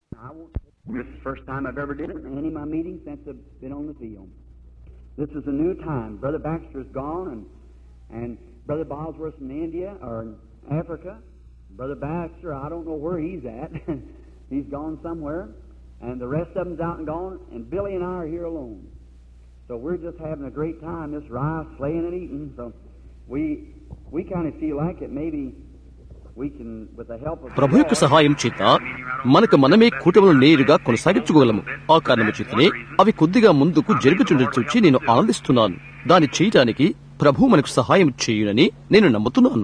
I won't. This is the first time I've ever did it in any of my meetings since I've been on the field. This is a new time. Brother Baxter's gone, and and Brother Bosworth's in India or in Africa. Brother Baxter, I don't know where he's at. he's gone somewhere, and the rest of them's out and gone. And Billy and I are here alone. So we're just having a great time, this rice slaying and eating. So we we kind of feel like it. Maybe we can, with the help of ప్రభు యొక్క సహాయం చేత మనకు మనమే కూటములను నేరుగా కొనసాగించుకోగలము ఆ కారణము చేతనే అవి కొద్దిగా ముందుకు జరుగుచుండి చూచి నేను ఆనందిస్తున్నాను దాన్ని చేయటానికి ప్రభు మనకు సహాయం చేయునని నేను నమ్ముతున్నాను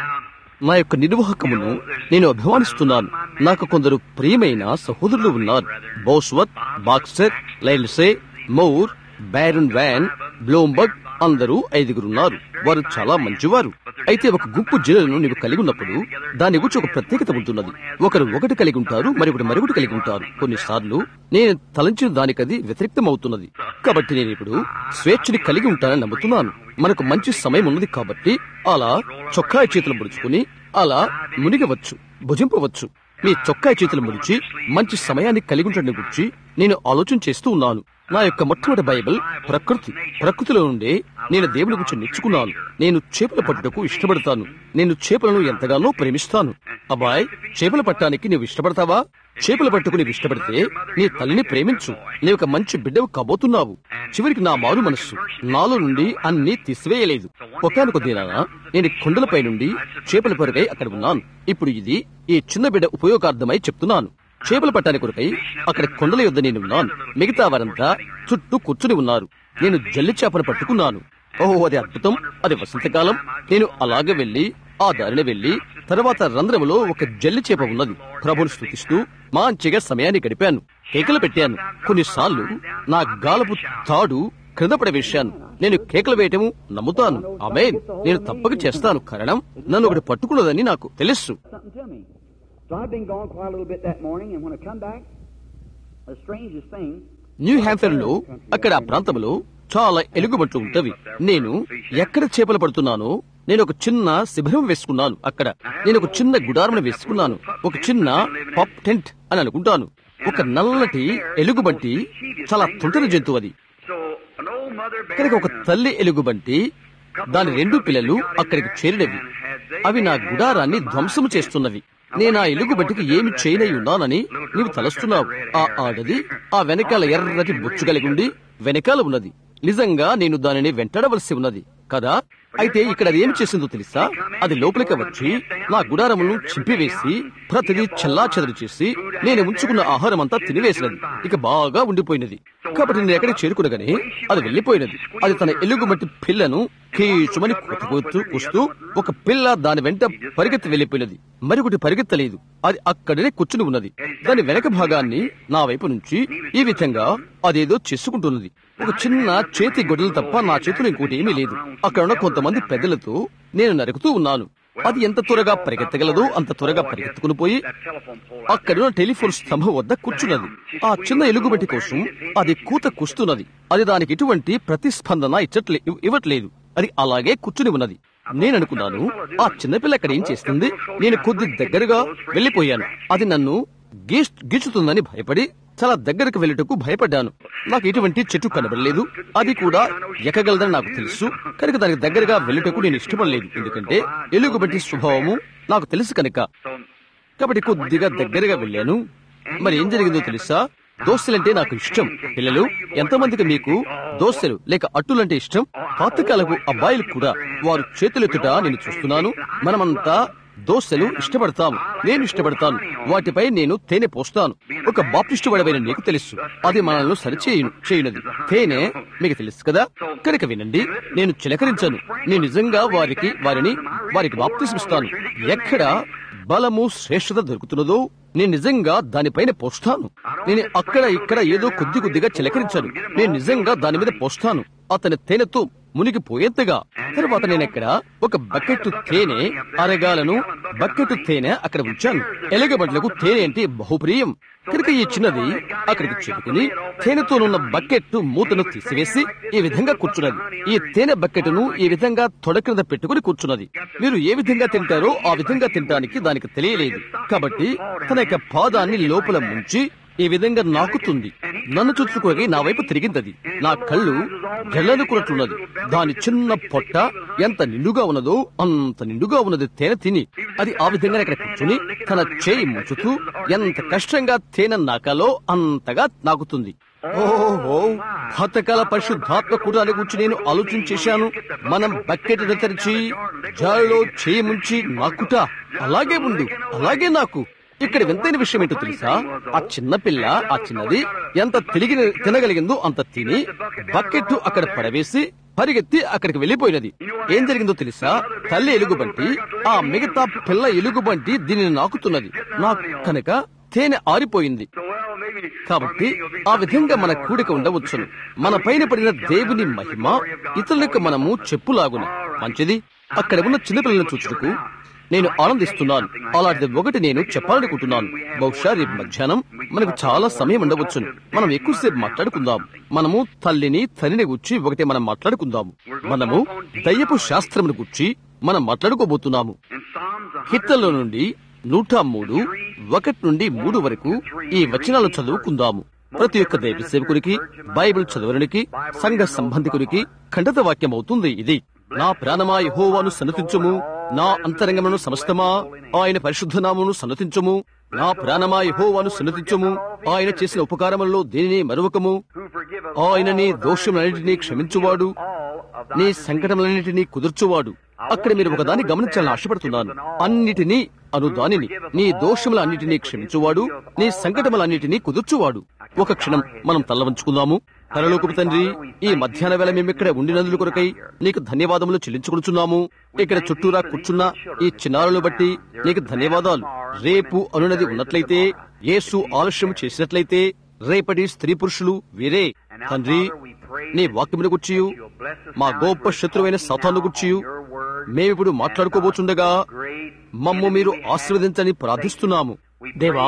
నా యొక్క నిర్వాహకమును నేను అభిమానిస్తున్నాను నాకు కొందరు ప్రియమైన సహోదరులు ఉన్నారు బోస్వత్ బాక్సర్ లైల్సే మౌర్ బ్యారన్ వ్యాన్ బ్లోంబర్గ్ అందరూ ఐదుగురున్నారు వారు చాలా మంచివారు అయితే ఒక గుంపు జనులను నీవు కలిగి ఉన్నప్పుడు దాని గురించి ఒక ప్రత్యేకత ఉంటున్నది ఒకరు ఒకటి కలిగి ఉంటారు మరొకటి మరొకటి కలిగి ఉంటారు కొన్నిసార్లు నేను తలంచిన దానికది వ్యతిరేక్తం అవుతున్నది కాబట్టి నేను ఇప్పుడు స్వేచ్ఛని కలిగి ఉంటానని నమ్ముతున్నాను మనకు మంచి సమయం ఉన్నది కాబట్టి అలా చొక్కాయి చేతులు ముడుచుకుని అలా మునిగవచ్చు భుజింపవచ్చు మీ చొక్కాయి చేతులు ముడిచి మంచి సమయాన్ని కలిగి ఉండడం గురించి నేను ఆలోచన చేస్తూ ఉన్నాను నా యొక్క మొట్టమొదటి బైబిల్ ప్రకృతి ప్రకృతిలో నుండే నేను దేవుని గురించి నేర్చుకున్నాను నేను చేపలు పట్టుటకు ఇష్టపడతాను నేను చేపలను ఎంతగానో ప్రేమిస్తాను అబ్బాయ్ చేపలు పట్టడానికి నీవు ఇష్టపడతావా చేపలు పట్టుకు నీవు ఇష్టపడితే నీ తల్లిని ప్రేమించు నీవు ఒక మంచి బిడ్డవు కాబోతున్నావు చివరికి నా మారు మనస్సు నాలో నుండి అన్ని తీసివేయలేదు ఒకనొక దినాన నేను కొండలపై నుండి చేపల కొరకై అక్కడ ఉన్నాను ఇప్పుడు ఇది ఈ చిన్న బిడ్డ ఉపయోగార్థమై చెప్తున్నాను చేపలు పట్టాని కొరకై అక్కడ కొండల యొద్ద నేను ఉన్నాను మిగతా వారంతా చుట్టూ కూర్చుని ఉన్నారు నేను జల్లి చేపను పట్టుకున్నాను ఓహో అది అద్భుతం అది వసంతకాలం నేను అలాగే వెళ్లి ఆ దారిన వెళ్లి తర్వాత రంధ్రములో ఒక జల్లి చేప ఉన్నది ప్రభుని స్థుతిస్తూ మంచిగా సమయాన్ని గడిపాను కేకలు పెట్టాను కొన్నిసార్లు నా గాలపు తాడు క్రింద పడవేశాను నేను కేకలు వేయటము నమ్ముతాను ఆమె నేను తప్పక చేస్తాను కారణం నన్ను ఒకటి పట్టుకున్నదని నాకు తెలుసు something to me. So I've been gone quite a little bit that morning, and when I come back, the strangest thing, new హ్యాంఫర్ లో అక్కడ ఆ ప్రాంతంలో చాలా ఎలుగుబంట్లు ఉంటవి నేను ఎక్కడ చేపలు పడుతున్నానో నేను ఒక చిన్న శిబిరం వేసుకున్నాను అక్కడ నేను ఒక చిన్న గుడారం వేసుకున్నాను ఒక చిన్న పప్ టెంట్ అని అనుకుంటాను ఒక నల్లటి ఎలుగుబంటి చాలా తుంటరి జంతువు అది So an old mother bear కనుక ఒక తల్లి ఎలుగుబంటి దాని రెండు పిల్లలు అక్కడికి చేరినవి అవి నా గుడారాన్ని ధ్వంసము చేస్తున్నవి నేను ఆ ఎలుగుబంటికి ఏమి చేయనై ఉన్నానని నీవు తలస్తున్నావు ఆ ఆడది ఆ వెనకాల ఎర్రటి బొచ్చు కలిగి ఉండి వెనకాల ఉన్నది నిజంగా నేను దానిని వెంటాడవలసి ఉన్నది కదా అయితే ఇక్కడ అది ఏం చేసిందో తెలుసా అది లోపలికి వచ్చి నా గుడారములను చింపివేసి ప్రతిదీ చెల్లా చెదరు చేసి నేను ఉంచుకున్న ఆహారం అంతా తినివేసినది ఇక బాగా ఉండిపోయినది కాబట్టి నేను ఎక్కడికి చేరుకునగానే అది వెళ్లిపోయినది అది తన ఎలుగుమట్టి పిల్లను కీచుమని కొట్టుకొస్తూ కూస్తూ ఒక పిల్ల దాని వెంట పరిగెత్తి వెళ్లిపోయినది మరొకటి పరిగెత్తలేదు అది అక్కడనే కూర్చుని ఉన్నది దాని వెనక భాగాన్ని నా వైపు నుంచి ఈ విధంగా అదేదో చేసుకుంటున్నది ఒక చిన్న చేతి గొడ్డలు తప్ప నా చేతిలో ఇంకోటి ఏమీ లేదు అక్కడ ఉన్న కొంతమంది పెద్దలతో నేను నరుకుతూ ఉన్నాను అది ఎంత త్వరగా పరిగెత్తగలదో అంత త్వరగా పరిగెత్తుకుని పోయి అక్కడున్న టెలిఫోన్ స్తంభం వద్ద కూర్చున్నది ఆ చిన్న ఎలుగుబట్టి కోసం అది కూత కూస్తున్నది అది దానికి ఎటువంటి ప్రతిస్పందన ఇచ్చట్లే ఇవ్- ఇవ్వట్లేదు అది అలాగే కూర్చుని ఉన్నది నేను అనుకున్నాను ఆ చిన్నపిల్ల అక్కడ ఏం చేస్తుంది నేను కొద్ది దగ్గరగా వెళ్లిపోయాను అది నన్ను గీస్ గీచుతుందని భయపడి చాలా దగ్గరకు వెళ్ళటకు భయపడ్డాను నాకు ఎటువంటి చెట్టు కనబడలేదు అది కూడా ఎక్కగలదని నాకు తెలుసు కనుక దానికి దగ్గరగా వెళ్ళటకు నేను ఇష్టపడలేదు ఎందుకంటే ఎలుగుబట్టి స్వభావము నాకు తెలుసు కనుక కాబట్టి కొద్దిగా దగ్గరగా వెళ్ళాను మరి ఏం జరిగిందో తెలుసా దోస్తులంటే నాకు ఇష్టం పిల్లలు ఎంతమందికి మీకు దోస్తులు లేక అట్టులంటే ఇష్టం పాతకాలపు అబ్బాయిలు కూడా వారు చేతులెత్తుట నేను చూస్తున్నాను మనమంతా దోశలు ఇష్టపడతాము నేను ఇష్టపడతాను వాటిపై నేను తేనె పోస్తాను ఒక బాప్టిస్టు వడవైన నీకు తెలుసు అది మనల్ని సరిచేయను చేయునది తేనె మీకు తెలుసు కదా కనుక వినండి నేను చిలకరించను నేను నిజంగా వారికి వారిని వారికి బాప్తిస్మిస్తాను ఎక్కడ బలము శ్రేష్టత దొరుకుతున్నదో నేను నిజంగా దానిపైన పోస్తాను నేను అక్కడ ఇక్కడ ఏదో కొద్ది కొద్దిగా చిలకరించాను నేను నిజంగా దాని మీద పోస్తాను అతని తేనెతో మునిగిపోయేంతగా తర్వాత నేను ఇక్కడ ఒక బకెట్ తేనె అరగాలను బకెట్ తేనె అక్కడ ఉంచాను ఎలగబండ్లకు తేనె అంటే బహుప్రియం కనుక ఈ చిన్నది అక్కడికి చెప్పుకుని తేనెతోనున్న బకెట్ మూతను తీసివేసి ఈ విధంగా కూర్చున్నది ఈ తేనె బకెట్ను ఈ విధంగా తొడ కింద పెట్టుకుని కూర్చున్నది మీరు ఏ విధంగా తింటారో ఆ విధంగా తినడానికి దానికి తెలియలేదు కాబట్టి తన యొక్క పాదాన్ని లోపల ముంచి ఈ విధంగా నాకుతుంది నన్ను చుట్టుకోగి నా వైపు తిరిగిందది నా కళ్ళు జల్లనుకున్నట్లున్నది దాని చిన్న పొట్ట ఎంత నిండుగా ఉన్నదో అంత నిండుగా ఉన్నది తేనె తిని అది ఆ విధంగా ఇక్కడ కూర్చుని తన చేయి ముంచుతూ ఎంత కష్టంగా తేనె నాకాలో అంతగా నాకుతుంది ఓహో పాతకాల పరిశుద్ధాత్మ కూటాన్ని గురించి నేను ఆలోచించేశాను మనం బకెట్ తెరిచి జాలో చేయి ముంచి నాకుట అలాగే ఉంది అలాగే నాకు ఇక్కడ వింతైన విషయం ఏంటో తెలుసా ఆ చిన్న పిల్ల ఆ చిన్నది ఎంత తిరిగి తినగలిగిందో అంత తిని బకెట్ అక్కడ పడవేసి పరిగెత్తి అక్కడికి వెళ్లిపోయినది ఏం జరిగిందో తెలుసా తల్లి ఎలుగుబంటి ఆ మిగతా పిల్ల ఎలుగుబంటి దీనిని నాకుతున్నది నాకు కనుక తేనె ఆరిపోయింది కాబట్టి ఆ విధంగా మన కూడిక ఉండవచ్చును మన పైన పడిన దేవుని మహిమ ఇతరులకు మనము చెప్పులాగున మంచిది అక్కడ ఉన్న చిన్నపిల్లలను చూచుటకు నేను ఆనందిస్తున్నాను అలాంటిది ఒకటి నేను చెప్పాలనుకుంటున్నాను బహుశా రేపు మధ్యాహ్నం మనకు చాలా సమయం ఉండవచ్చును మనం ఎక్కువసేపు మాట్లాడుకుందాం మనము తల్లిని తల్లిని గుచ్చి ఒకటి మనం మాట్లాడుకుందాము మనము దయ్యపు శాస్త్రమును గుచ్చి మనం మాట్లాడుకోబోతున్నాము కీర్తనలో నుండి నూట మూడు ఒకటి నుండి మూడు వరకు ఈ వచనాలు చదువుకుందాము ప్రతి ఒక్క దైవ సేవకుడికి బైబిల్ చదవడానికి సంఘ సంబంధికుడికి ఖండిత వాక్యం అవుతుంది ఇది నా ప్రాణమా యహోవాను సన్నతించుము నా అంతరంగమును సమస్తమా ఆయన పరిశుద్ధ నామమును సన్నతించుము నా ప్రాణమా యహోవాను సన్నతించుము ఆయన చేసిన ఉపకారములలో దేనిని మరొకము ఆయన నీ దోషములన్నింటినీ క్షమించువాడు నీ సంకటములన్నింటినీ కుదుర్చువాడు అక్కడ మీరు ఒకదాన్ని గమనించాలని ఆశపడుతున్నాను అన్నిటినీ అను దానిని నీ దోషములన్నిటినీ క్షమించువాడు నీ సంకటములన్నిటినీ కుదుర్చువాడు ఒక క్షణం మనం తల్ల వంచుకుందాము తలలోకి తండ్రి ఈ మధ్యాహ్న వేళ మేము ఇక్కడ ఉండినందుల కొరకై నీకు ధన్యవాదములు చెల్లించుకుంటున్నాము ఇక్కడ చుట్టూరా కూర్చున్న ఈ చిన్నారులు బట్టి నీకు ధన్యవాదాలు రేపు అనునది ఉన్నట్లయితే యేసు ఆలస్యం చేసినట్లయితే రేపటి స్త్రీ పురుషులు వీరే తండ్రి నీ వాక్యమును గుర్చియు మా గొప్ప శత్రువైన సతాను గుర్చియు మేమిప్పుడు మాట్లాడుకోబోచుండగా మమ్ము మీరు ఆశీర్వదించని ప్రార్థిస్తున్నాము దేవా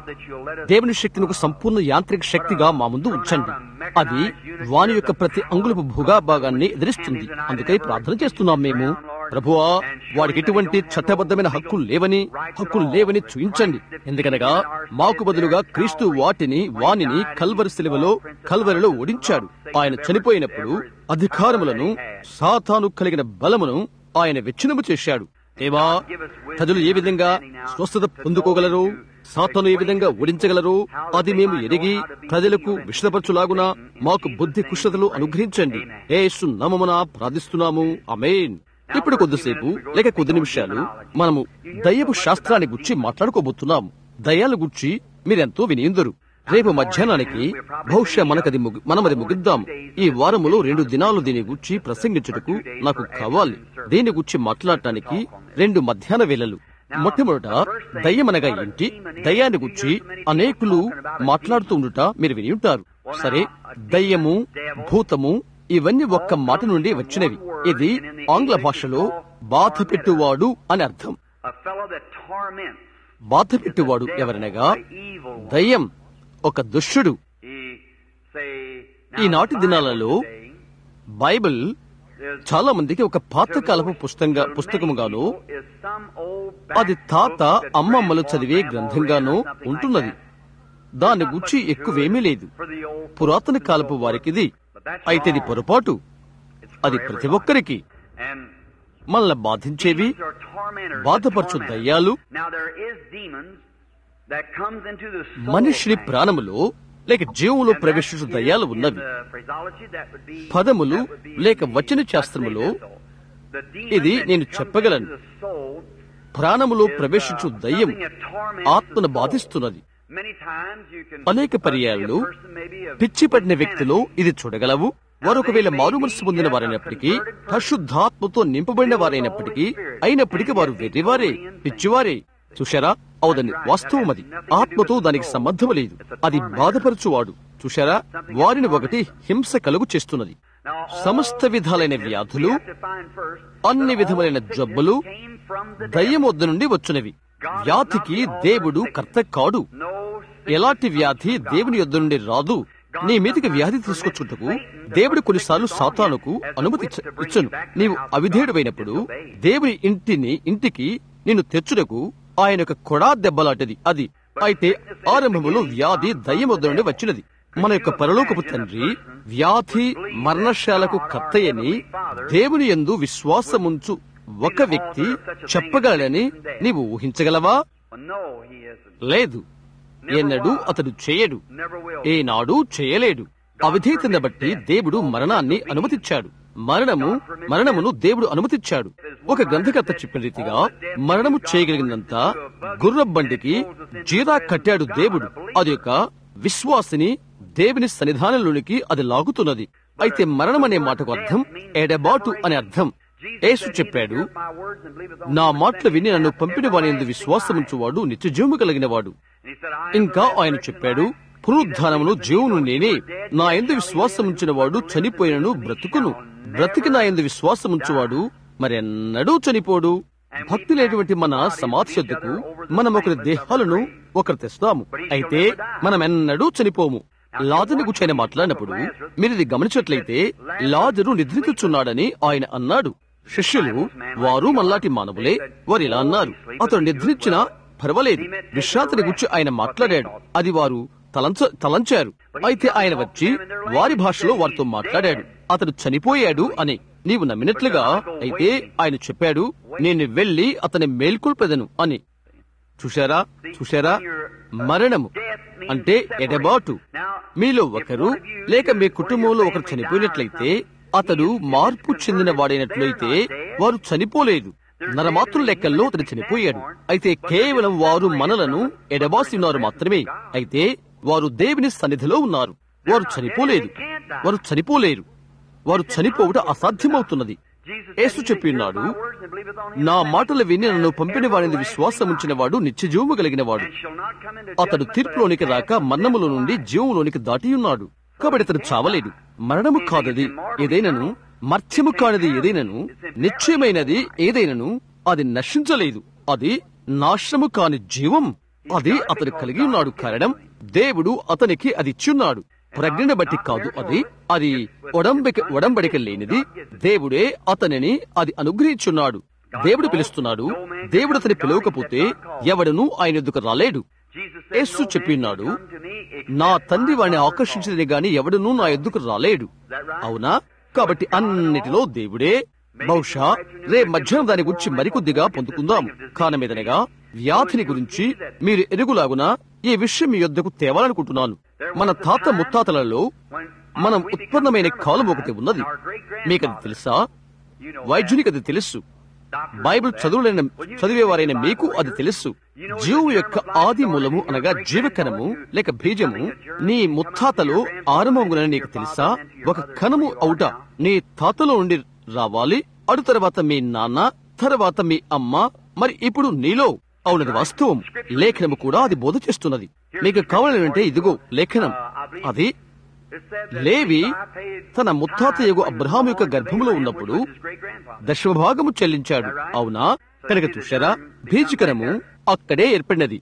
దేవుని శక్తిని ఒక సంపూర్ణ యాంత్రిక శక్తిగా మా ముందు ఉంచండి అది వాని యొక్క ప్రతి అంగుళపు భూగా భాగాన్ని ఎదిరిస్తుంది అందుకై ప్రార్థన చేస్తున్నాం మేము ప్రభువా వాడికి ఎటువంటి చట్టబద్ధమైన హక్కులు లేవని హక్కులు లేవని చూయించండి ఎందుకనగా మాకు బదులుగా క్రీస్తు వాటిని వానిని కల్వరి శిలువలో కల్వరిలో ఓడించాడు ఆయన చనిపోయినప్పుడు అధికారములను సాతాను కలిగిన బలమును ఆయన విచ్ఛిన్నము చేశాడు దేవా ప్రజలు ఏ విధంగా స్వస్థత పొందుకోగలరు సాతను ఏ విధంగా ఓడించగలరు అది మేము ఎరిగి ప్రజలకు విషదపరచులాగున మాకు బుద్ధి కుషతలు అనుగ్రహించండి ఏసు నమమున ప్రార్థిస్తున్నాము అమేన్ ఇప్పుడు కొద్దిసేపు లేక కొద్ది నిమిషాలు మనము దయ్యపు శాస్త్రాన్ని గుర్చి మాట్లాడుకోబోతున్నాము దయ్యాల గుర్చి మీరెంతో వినియుందరు రేపు మధ్యాహ్నానికి బహుశా మనకది ముగి- మనమది ముగిద్దాం ఈ వారములో రెండు దినాలు దీని గుర్చి ప్రసంగించుటకు నాకు కావాలి దీని గుర్చి మాట్లాడటానికి రెండు మధ్యాహ్న వేళలు మొట్టమొదట దయ్యమనగా ఏంటి దయ్యాన్ని గుర్చి అనేకులు మాట్లాడుతూ ఉండుట మీరు విని ఉంటారు సరే దయ్యము భూతము ఇవన్నీ ఒక్క మాట నుండి వచ్చినవి ఇది ఆంగ్ల భాషలో బాధ పెట్టువాడు అని అర్థం బాధ పెట్టువాడు ఎవరనగా దయ్యం ఒక దుష్టుడు ఈనాటి దినాలలో బైబిల్ చాలా మందికి ఒక పాతకాలపు పుస్తకంగా పుస్తకముగాను అది తాత అమ్మమ్మలు చదివే గ్రంథంగానూ ఉంటున్నది దాని గురించి ఎక్కువేమీ లేదు పురాతన కాలపు వారికిది అయితే ఇది పొరపాటు అది ప్రతి ఒక్కరికి మనల్ని బాధించేవి బాధపరచు దయ్యాలు మనిషిని ప్రాణములో లేక జీవంలో ప్రవేశించు దయ్యాలు ఉన్నవి పదములు లేక వచన శాస్త్రములో ఇది నేను చెప్పగలను ప్రాణములో ప్రవేశించు దయ్యం ఆత్మను బాధిస్తున్నది అనేక పర్యాయాలు పిచ్చి పడిన వ్యక్తిలో ఇది చూడగలవు వారు ఒకవేళ మారు మనసు పొందిన వారైనప్పటికీ పరిశుద్ధాత్మతో నింపబడిన వారైనప్పటికీ అయినప్పటికీ వారు వెర్రివారే పిచ్చివారే చూశారా అవుదని వాస్తవం అది ఆత్మతో దానికి సంబంధం లేదు అది బాధపరచువాడు చూశారా వారిని ఒకటి హింస కలుగు చేస్తున్నది సమస్త విధాలైన వ్యాధులు అన్ని విధములైన జబ్బులు దయ్యం వద్ద నుండి వచ్చినవి వ్యాధికి దేవుడు కర్త కాడు ఎలాంటి వ్యాధి దేవుని యొద్ద నుండి రాదు నీ మీదికి వ్యాధి తీసుకొచ్చుటకు దేవుడు కొన్నిసార్లు సాతానుకు అనుమతి ఇచ్చ- ఇచ్చను నీవు అవిధేయుడైనప్పుడు దేవుని ఇంటిని ఇంటికి నిన్ను తెచ్చుటకు ఆయన యొక్క కొడా దెబ్బలాంటిది అది అయితే ఆరంభములో వ్యాధి దయ్యం వద్ద నుండి వచ్చినది మన యొక్క పరలోకపు తండ్రి వ్యాధి మరణశాలకు కర్తయని దేవుని యందు విశ్వాసముంచు ఒక వ్యక్తి చెప్పగలడని నీవు ఊహించగలవా No, he isn't. లేదు ఎన్నడూ అతడు చేయడు Never will. ఏనాడు చేయలేడు అవిధేయతను బట్టి దేవుడు మరణాన్ని అనుమతించాడు మరణము మరణమును దేవుడు అనుమతించాడు ఒక గ్రంథకర్త చెప్పిన రీతిగా మరణము చేయగలిగినంత గుర్రబండికి జీరా కట్టాడు దేవుడు అది యొక్క విశ్వాసిని దేవుని సన్నిధానంలోనికి అది లాగుతున్నది అయితే మరణం అనే మాటకు అర్థం ఎడబాటు అనే అర్థం యేసు చెప్పాడు నా మాటలు విని నన్ను పంపిన వాని యందు విశ్వాసముంచువాడు నిత్యజీవము కలిగిన వాడు ఇంకా ఆయన చెప్పాడు పునరుద్ధానమును జీవును నేనే నా ఎందు విశ్వాసముంచిన వాడు చనిపోయినను బ్రతుకును బ్రతికి నా ఎందు విశ్వాసముంచువాడు మరెన్నడూ చనిపోడు భక్తి లేనటువంటి మన సమాధి యొద్దకు మనం ఒకరి దేహాలను ఒకరు తెస్తాము అయితే మనం ఎన్నడూ చనిపోము లాజరుని గురించి ఆయన మాట్లాడినప్పుడు మీరు ఇది గమనించినట్లయితే లాజరు నిద్రించుచున్నాడని ఆయన అన్నాడు శిష్యులు వారు మల్లాటి మానవులే వారు ఇలా అన్నారు అతడు నిద్రించినా పర్వాలేదు విశ్రాంతిని గురించి ఆయన మాట్లాడాడు అది వారు తలంచ తలంచారు అయితే ఆయన వచ్చి వారి భాషలో వారితో మాట్లాడాడు అతడు చనిపోయాడు అని నీవు నమ్మినట్లుగా అయితే ఆయన చెప్పాడు నేను వెళ్లి అతని మేల్కొల్పెదను అని చూశారా చూశారా మరణము అంటే ఎడబాటు మీలో ఒకరు లేక మీ కుటుంబంలో ఒకరు చనిపోయినట్లయితే అతడు మార్పు చెందిన వాడైనట్లయితే వారు చనిపోలేదు నరమాతృ లెక్కల్లో అతడు చనిపోయాడు అయితే కేవలం వారు మనలను ఎడబాసి ఉన్నారు మాత్రమే అయితే వారు దేవుని సన్నిధిలో ఉన్నారు వారు చనిపోలేదు వారు చనిపోలేరు వారు చనిపోవుట అసాధ్యమవుతున్నది యేసు చెప్పి ఉన్నాడు నా మాటలు విని నన్ను పంపిన వాడిని విశ్వాసం ఉంచిన వాడు నిత్యజీవము కలిగిన వాడు అతడు తీర్పులోనికి రాక మన్నములో నుండి జీవములోనికి దాటి ఉన్నాడు కాబట్టి అతడు చావలేడు మరణము కాదది ఏదైనను మర్త్యము కానిది ఏదైనను నిశ్చయమైనది ఏదైనను అది నశించలేదు అది నాశనము కాని జీవం అది అతడు కలిగి ఉన్నాడు కారణం దేవుడు అతనికి అది ఇచ్చున్నాడు ప్రజ్ఞను బట్టి కాదు అది అది ఒడంబిక ఒడంబడిక లేనిది దేవుడే అతనిని అది అనుగ్రహించున్నాడు దేవుడు పిలుస్తున్నాడు దేవుడు అతని పిలవకపోతే ఎవడను ఆయన ఎద్దుకు రాలేడు యేసు చెప్పిన్నాడు నా తండ్రి వాడిని ఆకర్షించినది గాని ఎవడునూ నా ఎద్దుకు రాలేడు అవునా కాబట్టి అన్నిటిలో దేవుడే బహుశా రే మధ్యాహ్నం దాని గురించి మరికొద్దిగా పొందుకుందాం కానమేదనగా వ్యాధిని గురించి మీరు ఎరుగులాగున ఈ విషయం మీ యొద్దకు తేవాలనుకుంటున్నాను మన తాత ముత్తాతలలో మనం ఉత్పన్నమైన కాలం ఒకటి ఉన్నది మీకది తెలుసా వైద్యునికి అది తెలుసు బైబిల్ చదువులైన చదివేవారైన మీకు అది తెలుసు జీవు యొక్క ఆది మూలము అనగా జీవకణము లేక బీజము నీ ముత్తాతలో ఆరంభమునని నీకు తెలుసా ఒక కణము అవుట నీ తాతలో నుండి రావాలి అడు తర్వాత మీ నాన్న తర్వాత మీ అమ్మ మరి ఇప్పుడు నీలో అవునది వాస్తవం లేఖనము కూడా అది బోధ చేస్తున్నది మీకు కావాలంటే ఇదిగో లేఖనం అది లేవి తన ముత్తాత యగు అబ్రహాం యొక్క గర్భములో ఉన్నప్పుడు దశభాగము చెల్లించాడు అవునా కనుక చూశారా బీజకరము అక్కడే ఏర్పడినది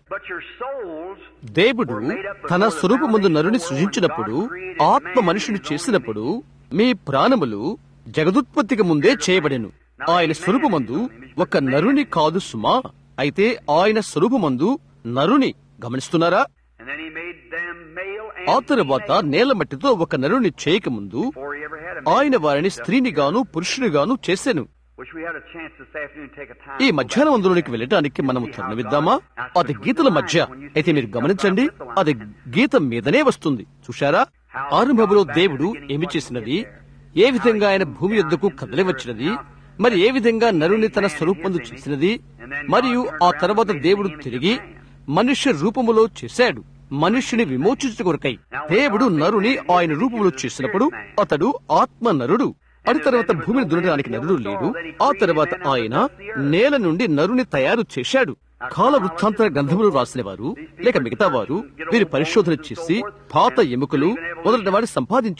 దేవుడు తన స్వరూపముందు నరుని సృజించినప్పుడు ఆత్మ మనుషుని చేసినప్పుడు మీ ప్రాణములు జగదుత్పత్తికి ముందే చేయబడెను ఆయన స్వరూపమందు ఒక నరుని కాదు సుమా అయితే ఆయన స్వరూపమందు నరుని గమనిస్తున్నారా ఆ తరువాత నేల మట్టితో ఒక నరుని చేయకముందు ఆయన వారిని స్త్రీని గాను పురుషుని గాను చేశాను ఈ మధ్యాహ్నం అందులోనికి వెళ్ళటానికి మనము తరుణమిద్దామా అది గీతల మధ్య అయితే మీరు గమనించండి అది గీత మీదనే వస్తుంది చూశారా ఆరంభంలో దేవుడు ఏమి చేసినది ఏ విధంగా ఆయన భూమి యొద్దకు కదలి వచ్చినది మరి ఏ విధంగా నరుని తన స్వరూపందు చేసినది మరియు ఆ తర్వాత దేవుడు తిరిగి మనుష్య రూపములో చేశాడు మనుష్యుని విమోచించు కొరకై దేవుడు నరుని ఆయన రూపంలో చేసినప్పుడు అతడు ఆత్మ నరుడు అడి తర్వాత భూమిని దున్నడానికి నరుడు లేడు ఆ తర్వాత ఆయన నేల నుండి నరుని తయారు చేశాడు కాల వృత్తాంతర గ్రంథములు రాసిన వారు లేక మిగతా వారు వీరు పరిశోధన చేసి పాత ఎముకలు మొదలటి వారిని సంపాదించారు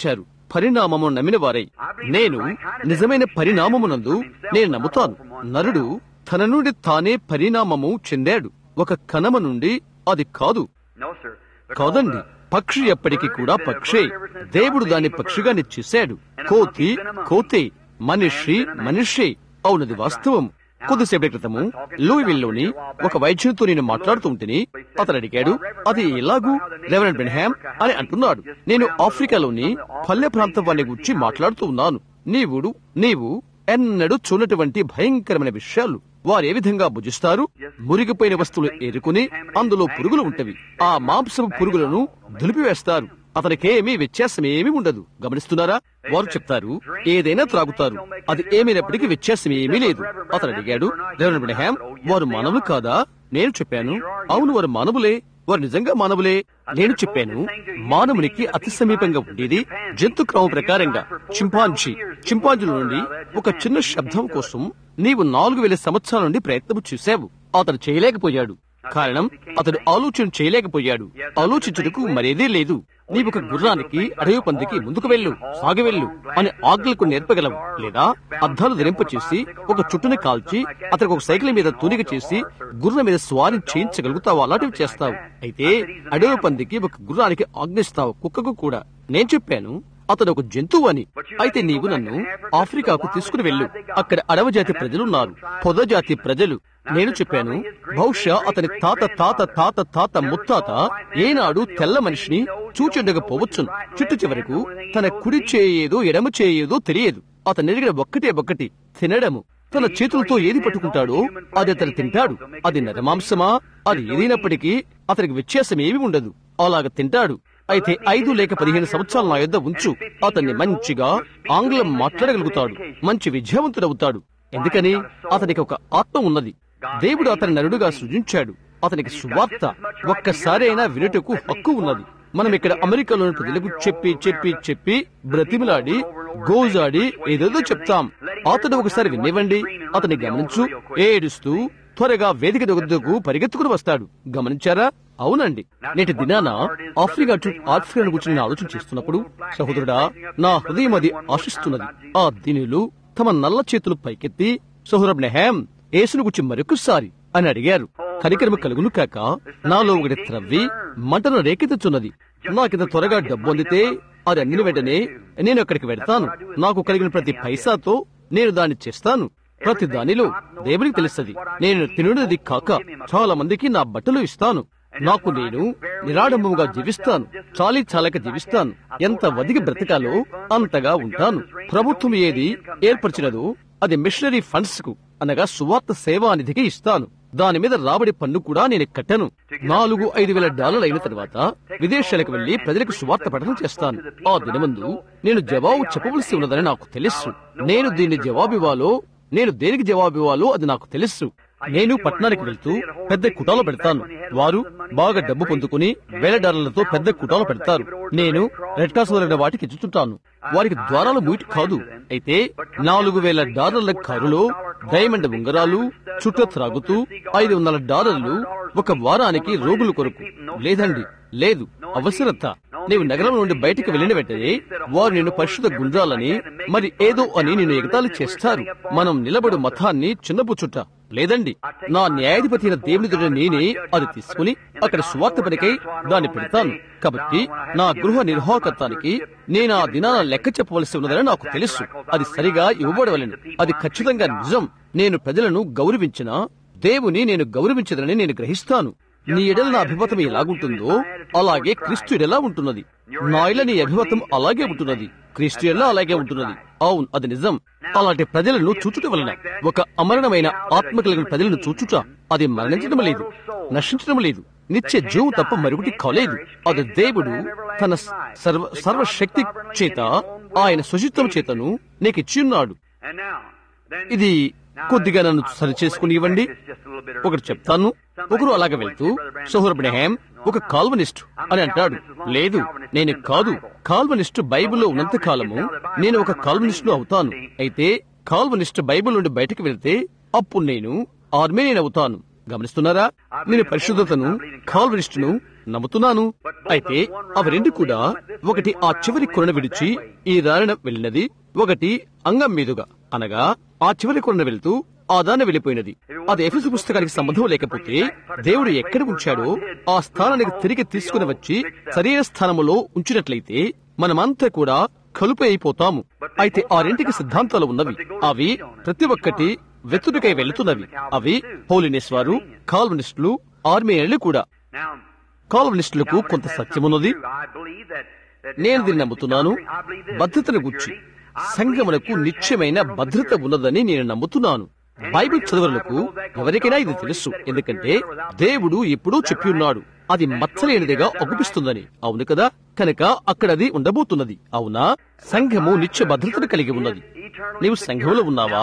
పరిణామము నమ్మిన వారై నేను నిజమైన పరిణామమునందు నేను నమ్ముతాను నరుడు తన నుండి తానే పరిణామము చెందాడు ఒక కణమ నుండి అది కాదు No, sir. కాదండి పక్షి ఎప్పటికీ కూడా పక్షే దేవుడు దాన్ని పక్షిగానే చేశాడు కోతి కోతే మనిషి మనిషి అవునది వాస్తవం కొద్దిసేపటి క్రితము లూయివిల్లోని ఒక వైద్యునితో నేను మాట్లాడుతూ ఉంటేని అతను అడిగాడు అది ఎలాగూ రెవరెండ్ బెన్హామ్ అని అంటున్నాడు నేను ఆఫ్రికాలోని పల్లె ప్రాంతం వారిని గురించి మాట్లాడుతూ ఉన్నాను నీవుడు నీవు ఎన్నడూ చూడటువంటి భయంకరమైన విషయాలు వారు ఏ విధంగా భుజిస్తారు మురిగిపోయిన వస్తువులు ఏరుకుని అందులో పురుగులు ఉంటవి ఆ మాంసపు పురుగులను దులిపివేస్తారు అతనికేమీ వ్యత్యాసమేమీ ఉండదు గమనిస్తున్నారా వారు చెప్తారు ఏదైనా త్రాగుతారు అది ఏమైనప్పటికీ వ్యత్యాసం ఏమీ లేదు అతను అడిగాడు రెవరెండ్ బ్రహ్యాం వారు మానవులు కాదా నేను చెప్పాను అవును వారు మానవులే వారు నిజంగా మానవులే నేను చెప్పాను మానవునికి అతి సమీపంగా ఉండేది జంతు క్రమం ప్రకారంగా చింపాంజీ చింపాంజీల నుండి ఒక చిన్న శబ్దం కోసం నీవు నాలుగు వేల సంవత్సరాల నుండి ప్రయత్నం చేశావు అతను చేయలేకపోయాడు కారణం అతడు ఆలోచన చేయలేకపోయాడు ఆలోచించుటకు మరేదీ లేదు నీవు ఒక గుర్రానికి అడవి పందికి ముందుకు వెళ్ళు సాగి వెళ్ళు అని ఆజ్ఞలకు నేర్పగలవు లేదా అద్దాలు ధరింపచేసి ఒక చుట్టుని కాల్చి అతనికి ఒక సైకిల్ మీద తూనిక చేసి గుర్రం మీద స్వారీ చేయించగలుగుతావు అలాంటివి చేస్తావు అయితే అడవి పందికి ఒక గుర్రానికి ఆజ్ఞిస్తావు కుక్కకు కూడా నేను చెప్పాను అతడు ఒక జంతువు అని అయితే నీవు నన్ను ఆఫ్రికాకు తీసుకుని వెళ్ళు అక్కడ అడవ జాతి ప్రజలున్నారు పొద జాతి ప్రజలు నేను చెప్పాను బహుశా అతని తాత తాత తాత తాత ముత్తాత ఏనాడు తెల్ల మనిషిని చూచుండకపోవచ్చును చుట్టు చివరకు తన కుడి చేయదో ఎడమ చేయదో తెలియదు అతను ఎరిగిన ఒక్కటే ఒక్కటి తినడము తన చేతులతో ఏది పట్టుకుంటాడో అది అతను తింటాడు అది నరమాంసమా అది ఏదైనప్పటికీ అతనికి వ్యత్యాసం ఏమి ఉండదు అలాగ తింటాడు అయితే ఐదు లేక పదిహేను సంవత్సరాల నా యొద్ద ఉంచు అతన్ని మంచిగా ఆంగ్లం మాట్లాడగలుగుతాడు మంచి విద్యావంతుడవుతాడు ఎందుకని అతనికి ఒక ఆత్మ ఉన్నది దేవుడు అతని నరుడుగా సృజించాడు అతనికి సువార్త ఒక్కసారి అయినా వినుటకు హక్కు ఉన్నది మనం ఇక్కడ అమెరికాలోని ప్రజలకు చెప్పి చెప్పి చెప్పి బ్రతిమిలాడి గోజాడి ఏదేదో చెప్తాం అతడు ఒకసారి వినివ్వండి అతని గమనించు ఏడుస్తూ త్వరగా వేదిక దగ్గరకు పరిగెత్తుకుని వస్తాడు గమనించారా అవునండి నేటి దినాన ఆఫ్రికా చు- ఆఫ్రికాను గురించి నేను ఆలోచన చేస్తున్నప్పుడు సహోదరుడా నా హృదయం అది ఆశిస్తున్నది ఆ దీనిలు తమ నల్ల చేతులు పైకెత్తి సహోదరు నెహాం యేసును గురించి మరొకసారి అని అడిగారు కనికరము కలుగును కాక నాలో ఒకటి త్రవ్వి మంటను రేకెత్తుచున్నది నాకింత త్వరగా డబ్బు అందితే అది అందిన వెంటనే నేను అక్కడికి వెడతాను నాకు కలిగిన ప్రతి పైసాతో నేను దాన్ని చేస్తాను ప్రతి దానిలో దేవునికి తెలుస్తుంది నేను తినున్నది కాక చాలా మందికి నా బట్టలు ఇస్తాను నాకు నేను నిరాడంబముగా జీవిస్తాను చాలీ చాలక జీవిస్తాను ఎంత వదిగి బ్రతకాలో అంతగా ఉంటాను ప్రభుత్వం ఏది ఏర్పరిచినదో అది మిషనరీ ఫండ్స్ కు అనగా సువార్త సేవా నిధికి ఇస్తాను దాని మీద రాబడి పన్ను కూడా నేను కట్టను నాలుగు ఐదు వేల డాలర్లు అయిన తర్వాత విదేశాలకు వెళ్లి ప్రజలకు సువార్త పఠనం చేస్తాను ఆ దినమందు నేను జవాబు చెప్పవలసి ఉన్నదని నాకు తెలుసు నేను దీన్ని జవాబివ్వాలో నేను దేనికి జవాబివ్వాలో అది నాకు తెలుసు నేను పట్టణానికి వెళ్తూ పెద్ద కుటాలు పెడతాను వారు బాగా డబ్బు పొందుకుని వేల డాలర్లతో పెద్ద కుటాలు పెడతారు నేను రెడ్ క్రాస్ మొదలైన వాటికి ఇచ్చుతుంటాను వారికి ద్వారాలు మూటి కాదు అయితే నాలుగు వేల డాలర్ల కారులో డైమండ్ ఉంగరాలు చుట్ట త్రాగుతూ ఐదు వందల డాలర్లు ఒక వారానికి రోగుల కొరకు లేదండి లేదు అవసరత నీవు నగరం నుండి బయటికి వెళ్ళిన వెంటనే వారు నిన్ను పరిశుద్ధ గుండ్రాలని మరి ఏదో అని నిన్ను ఎగతాళి చేస్తారు మనం నిలబడు మతాన్ని చిన్నపుచ్చుట లేదండి నా న్యాయాధిపతి అయిన దేవుని ఎదుట నేనే అది తీసుకుని అక్కడ సువార్త పనికై దాన్ని పెడతాను కాబట్టి నా గృహ నిర్వాహకత్వానికి నేను ఆ దినాన లెక్క చెప్పవలసి ఉన్నదని నాకు తెలుసు అది సరిగా ఇవ్వబడవలను అది ఖచ్చితంగా నిజం నేను ప్రజలను గౌరవించిన దేవుని నేను గౌరవించదని నేను గ్రహిస్తాను నీ ఎడల నా అభిమతం ఎలాగుంటుందో అలాగే క్రీస్తు ఎడలా ఉంటున్నది నా ఇళ్ళ నీ అభిమతం అలాగే ఉంటున్నది క్రీస్తు ఎడలా అలాగే ఉంటున్నది అవును అది నిజం అలాంటి ప్రజలను చూచుట వలన ఒక అమరణమైన ఆత్మ కలిగిన ప్రజలను చూచుట అది మరణించడం లేదు నశించడం లేదు నిత్య జీవం తప్ప మరొకటి కాలేదు అది దేవుడు తన సర్వ సర్వశక్తి చేత ఆయన సుచిత్వం చేతను నీకు ఇచ్చి ఉన్నాడు And now, then, ఇది కొద్దిగా నన్ను సరి చేసుకుని ఇవ్వండి ఒకటి చెప్తాను ఒకరు అలాగ వెళ్తూ సోహర్బ్రహాం ఒక కాల్వనిస్ట్ అని అంటాడు లేదు నేను కాదు కాల్వనిస్ట్ బైబిల్లో ఉన్నంత కాలము నేను ఒక కాల్వనిస్ట్ అవుతాను అయితే కాల్వనిస్ట్ బైబిల్ నుండి బయటకు వెళ్తే అప్పుడు నేను ఆర్మేనియన్ అవుతాను గమనిస్తున్నారా నేను పరిశుద్ధతను కాల్వినిస్టును నమ్ముతున్నాను అయితే అవి రెండు కూడా ఒకటి ఆ చివరి కొరను విడిచి ఈ దారిన వెళ్ళినది ఒకటి అంగం మీదుగా అనగా ఆ చివరి కొరను వెళ్తూ ఆ దారిన వెళ్ళిపోయినది అది ఎఫెసు పుస్తకానికి సంబంధం లేకపోతే దేవుడు ఎక్కడ ఉంచాడో ఆ స్థానానికి తిరిగి తీసుకుని వచ్చి శరీర స్థానములో ఉంచినట్లయితే మనమంతా కూడా కలుపు అయిపోతాము అయితే ఆ రెంటికి సిద్ధాంతాలు ఉన్నవి అవి ప్రతి ఒక్కటి వెతుడికై వెళుతున్నవి అవి హోలినెస్ వారు కాల్వనిస్టులు ఆర్మేయన్లు కూడా Now, కాల్వనిస్టులకు కొంత సత్యమున్నది నేను దీన్ని నమ్ముతున్నాను భద్రతను గుర్చి సంఘములకు నిత్యమైన భద్రత ఉన్నదని నేను నమ్ముతున్నాను బైబిల్ చదువులకు ఎవరికైనా ఇది తెలుసు ఎందుకంటే దేవుడు ఎప్పుడూ చెప్పి ఉన్నాడు అది మచ్చలేనిదిగా ఒప్పిస్తుందని అవును కదా కనుక అక్కడ అది ఉండబోతున్నది అవునా సంఘము నిత్య భద్రతను కలిగి ఉన్నది నీవు సంఘంలో ఉన్నావా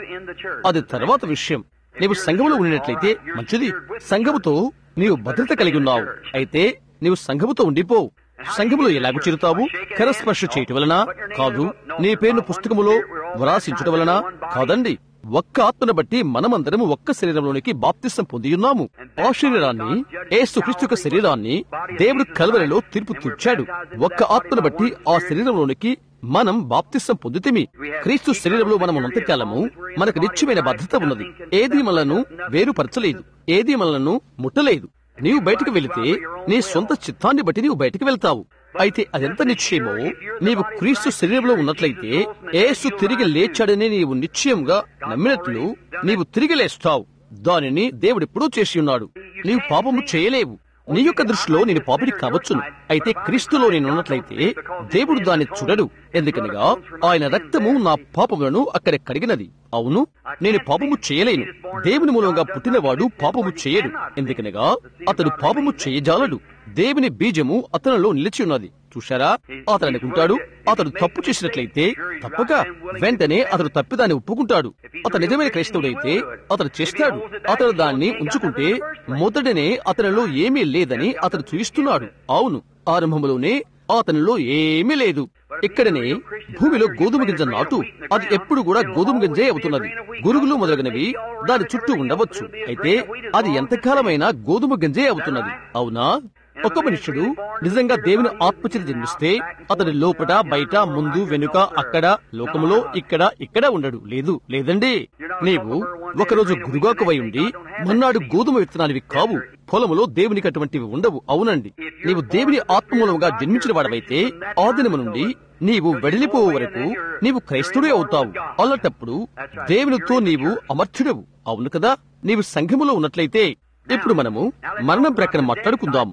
అది తర్వాత విషయం నీవు సంఘములో ఉండినట్లయితే మంచిది సంఘముతో నీవు భద్రత కలిగి ఉన్నావు అయితే నీవు సంఘముతో ఉండిపో సంఘములో ఎలాగూ చేరుతావు కరస్పర్శ చేయటం వలన కాదు నీ పేరును పుస్తకములో వ్రాసించటం వలన కాదండి ఒక్క ఆత్మను బట్టి మనమందరం ఒక్క శరీరంలోనికి బాప్తిసం పొంది ఉన్నాము ఆ శరీరాన్ని ఏసు క్రీస్తు శరీరాన్ని దేవుడు కలవరిలో తీర్పు తీర్చాడు ఒక్క ఆత్మను బట్టి ఆ శరీరంలోనికి మనం బాప్తిసం పొందుతిమి క్రీస్తు శరీరంలో మనం ఉన్నంతకాలము మనకు నిత్యమైన భద్రత ఉన్నది ఏది మనలను వేరుపరచలేదు ఏది మనలను ముట్టలేదు నీవు బయటకు వెళితే నీ సొంత చిత్తాన్ని బట్టి నీవు బయటకు వెళ్తావు అయితే అదెంత నిశ్చయమో నీవు క్రీస్తు శరీరంలో ఉన్నట్లయితే ఏసు తిరిగి లేచాడని నీవు నిశ్చయంగా నమ్మినట్లు నీవు తిరిగి లేస్తావు దానిని దేవుడెప్పుడూ చేసి ఉన్నాడు నీవు పాపము చేయలేవు నీ యొక్క దృష్టిలో నేను పాపిడి కావచ్చును అయితే క్రీస్తులో నేను ఉన్నట్లయితే దేవుడు దాన్ని చూడడు ఎందుకనగా ఆయన రక్తము నా పాపములను అక్కడ కడిగినది అవును నేను పాపము చేయలేను దేవుని మూలంగా పుట్టినవాడు పాపము చేయడు ఎందుకనగా అతడు పాపము చేయజాలడు దేవుని బీజము అతనిలో నిలిచి ఉన్నది చూశారా అతను అనుకుంటాడు అతడు తప్పు చేసినట్లయితే తప్పక వెంటనే అతడు తప్పిదాన్ని ఒప్పుకుంటాడు అతను నిజమైన క్రైస్తవుడైతే అతడు చేస్తాడు అతడు దాన్ని ఉంచుకుంటే మొదటనే అతనిలో ఏమీ లేదని అతడు చూయిస్తున్నాడు అవును ఆరంభంలోనే అతనిలో ఏమీ లేదు ఇక్కడనే భూమిలో గోధుమ గింజ నాటు అది ఎప్పుడు కూడా గోధుమ గింజే అవుతున్నది గురుగులు మొదలగునవి దాని చుట్టూ ఉండవచ్చు అయితే అది ఎంతకాలమైనా గోధుమ గింజే అవుతున్నది అవునా ఒక మనుష్యుడు నిజంగా దేవుని ఆత్మచేత జన్మిస్తే అతడి లోపట బయట ముందు వెనుక అక్కడ లోకములో ఇక్కడ ఇక్కడ ఉండడు లేదు లేదండి నీవు ఒకరోజు గురుగాకువై ఉండి మన్నాడు గోధుమ విత్తనాలివి కావు పొలములో దేవునికి అటువంటివి ఉండవు అవునండి నీవు దేవుని ఆత్మమూలముగా జన్మించిన వాడవైతే ఆ దినము నుండి నీవు వెడలిపోవు వరకు నీవు క్రైస్తుడే అవుతావు అలాంటప్పుడు దేవునితో నీవు అమర్చుడవు అవును కదా నీవు సంఘములో ఉన్నట్లయితే ఇప్పుడు మనము మరణం ప్రక్కన మాట్లాడుకుందాము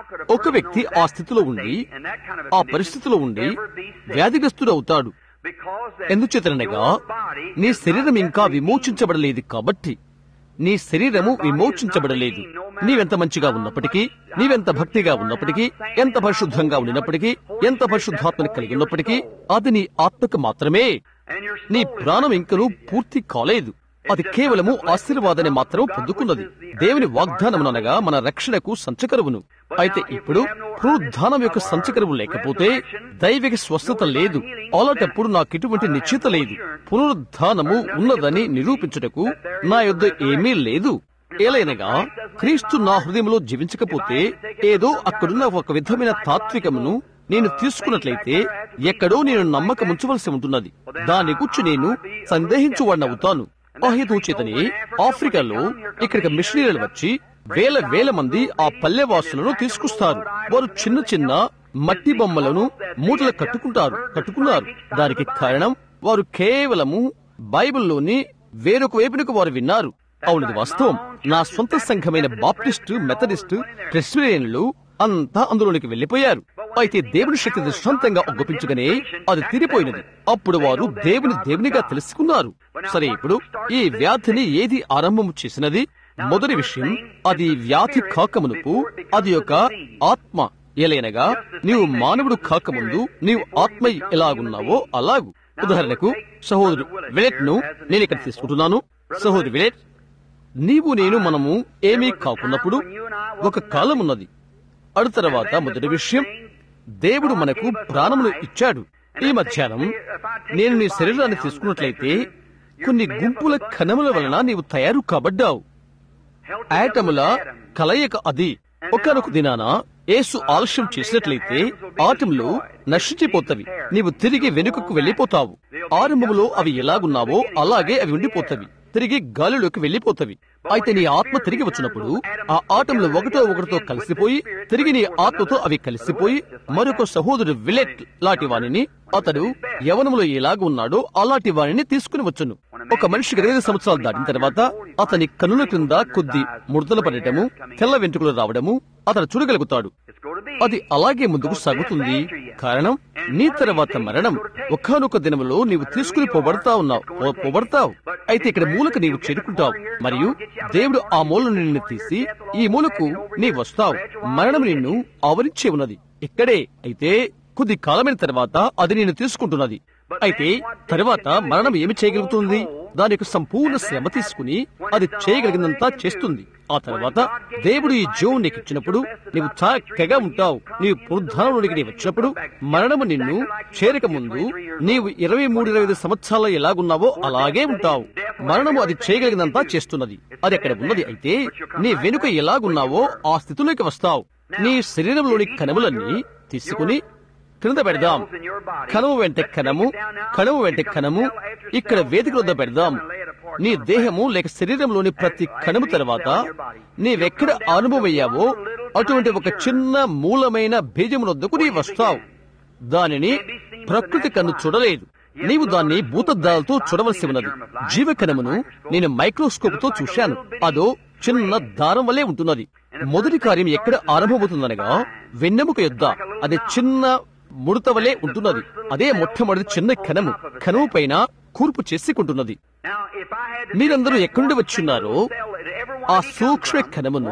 ఒక వ్యక్తి ఆ స్థితిలో ఉండి ఆ పరిస్థితిలో ఉండి వ్యాధిగ్రస్తుడు అవుతాడు ఎందుచేతనగా నీ శరీరం ఇంకా విమోచించబడలేదు కాబట్టి నీ శరీరము విమోచించబడలేదు నీవెంత మంచిగా ఉన్నప్పటికీ నీవెంత భక్తిగా ఉన్నప్పటికీ ఎంత పరిశుద్ధంగా ఉండినప్పటికీ ఎంత పరిశుద్ధాత్మని కలిగి ఉన్నప్పటికీ అది నీ ఆత్మకు మాత్రమే నీ ప్రాణం ఇంకనూ పూర్తి కాలేదు అది కేవలము ఆశీర్వాదాన్ని మాత్రం పొందుకున్నది దేవుని వాగ్దానమునగా మన రక్షణకు సంచకరువును అయితే ఇప్పుడు పునరుద్ధానం యొక్క సంచకరువు లేకపోతే దైవిక స్వస్థత లేదు అలాంటప్పుడు నాకు ఇటువంటి నిశ్చిత లేదు పునరుద్ధానము ఉన్నదని నిరూపించుటకు నా యొద్ద ఏమీ లేదు ఏలైనగా క్రీస్తు నా హృదయంలో జీవించకపోతే ఏదో అక్కడున్న ఒక విధమైన తాత్వికమును నేను తీసుకున్నట్లయితే ఎక్కడో నేను నమ్మకం ఉంచవలసి ఉంటున్నది దాని గురించి నేను సందేహించువాడినవుతాను ఆ హేతు చేతని ఆఫ్రికాలో ఇక్కడికి మిషనరీలు వచ్చి వేల వేల మంది ఆ పల్లెవాసులను తీసుకొస్తారు వారు చిన్న చిన్న మట్టి బొమ్మలను మూటలు కట్టుకుంటారు కట్టుకున్నారు దానికి కారణం వారు కేవలము బైబిల్లోని వేరొక వైపునకు వారు విన్నారు అవునది వాస్తవం నా సొంత సంఘమైన బాప్టిస్టు మెథడిస్టు ప్రెస్బిరియన్లు అంతా అందులోనికి వెళ్లిపోయారు అయితే దేవుని శక్తి దృష్టాంతంగా ఒగ్గపించగానే అది తీరిపోయినది అప్పుడు వారు దేవుని దేవునిగా తెలుసుకున్నారు సరే ఇప్పుడు ఈ వ్యాధిని ఏది ఆరంభం చేసినది మొదటి విషయం అది వ్యాధి కాకమునుపు అది ఒక ఆత్మ ఏలైనగా నీవు మానవుడు కాకముందు నీవు ఆత్మ ఎలాగున్నావో అలాగు ఉదాహరణకు సహోదరు విలెట్ ను నేను ఇక్కడ తీసుకుంటున్నాను సహోదరు విలెట్ నీవు నేను మనము ఏమీ కాకున్నప్పుడు ఒక కాలం ఉన్నది అడు తర్వాత మొదటి విషయం దేవుడు మనకు ప్రాణమును ఇచ్చాడు ఈ మధ్యాహ్నం నేను నీ శరీరాన్ని తీసుకున్నట్లయితే కొన్ని గుంపుల కణముల వలన నీవు తయారు కాబడ్డావు ఆటముల కలయిక అది ఒకనొక దినాన యేసు ఆలస్యం చేసినట్లయితే ఆటములు నశించిపోతవి నీవు తిరిగి వెనుకకు వెళ్లిపోతావు ఆరంభంలో అవి ఎలాగున్నావో అలాగే అవి ఉండిపోతవి తిరిగి గాలిలోకి వెళ్లిపోతవి అయితే నీ ఆత్మ తిరిగి వచ్చినప్పుడు ఆ ఆటంలో ఒకటో ఒకటితో కలిసిపోయి తిరిగి నీ ఆత్మతో అవి కలిసిపోయి మరొక సహోదరుడు విలెట్ లాంటి వానిని అతడు యవనంలో ఎలాగ ఉన్నాడో అలాంటి వానిని తీసుకుని వచ్చును ఒక మనిషికి ఇరవై సంవత్సరాలు దాటిన తర్వాత అతని కనుల క్రింద కొద్ది ముడతలు పడటము తెల్ల వెంట్రుకలు రావడము అతను చూడగలుగుతాడు అది అలాగే ముందుకు సాగుతుంది కారణం నీ తర్వాత మరణం ఒకానొక దినములో నీవు తీసుకుని పోబడతా ఉన్నావు పో- పోబడతావు అయితే ఇక్కడ మూలకు నీవు చేరుకుంటావు మరియు దేవుడు ఆ మూలను నిన్ను తీసి ఈ మూలకు నీ వస్తావు మరణం నిన్ను ఆవరించే ఉన్నది ఇక్కడే అయితే కొద్ది కాలమైన తర్వాత అది నిన్ను తీసుకుంటున్నది అయితే తర్వాత మరణం ఏమి చేయగలుగుతుంది దాని యొక్క సంపూర్ణ శ్రమ తీసుకుని అది చేయగలిగినంత చేస్తుంది ఆ తర్వాత దేవుడు ఈ జీవం నీకు ఇచ్చినప్పుడు నీవు చక్కగా ఉంటావు నీవు పునరుద్ధానంలోనికి నీవు వచ్చినప్పుడు మరణము నిన్ను చేరక ముందు నీవు ఇరవై మూడు ఇరవై ఐదు సంవత్సరాలు ఎలాగున్నావో అలాగే ఉంటావు మరణము అది చేయగలిగినంత చేస్తున్నది అది అక్కడ ఉన్నది అయితే నీ వెనుక ఎలాగున్నావో ఆ స్థితిలోకి వస్తావు నీ శరీరంలోని కణములన్నీ తీసుకుని క్రింద పెడదాం కణము వెంట కణము కణము వెంట కణము ఇక్కడ వేదిక వద్ద పెడదాం నీ దేహము లేక శరీరంలోని ప్రతి కణము తర్వాత నీవెక్కడ అనుభవయ్యావో అటువంటి ఒక చిన్న మూలమైన బీజమునొద్దకు నీ వస్తావు దానిని ప్రకృతి కన్ను చూడలేదు నీవు దాన్ని భూతద్దాలతో చూడవలసి ఉన్నది జీవకణమును నేను మైక్రోస్కోప్ తో చూశాను అదో చిన్న దారం వల్లే ఉంటున్నది మొదటి కార్యం ఎక్కడ ఆరంభమవుతుందనగా వెన్నెముక యొద్ద అది చిన్న ముడత వలె ఉంటున్నది అదే మొట్టమొదటి చిన్న కణము కణము పైన కూర్పు చేసుకుంటున్నది మీరందరూ ఎక్కడి వచ్చున్నారో ఆ సూక్ష్మ కణమును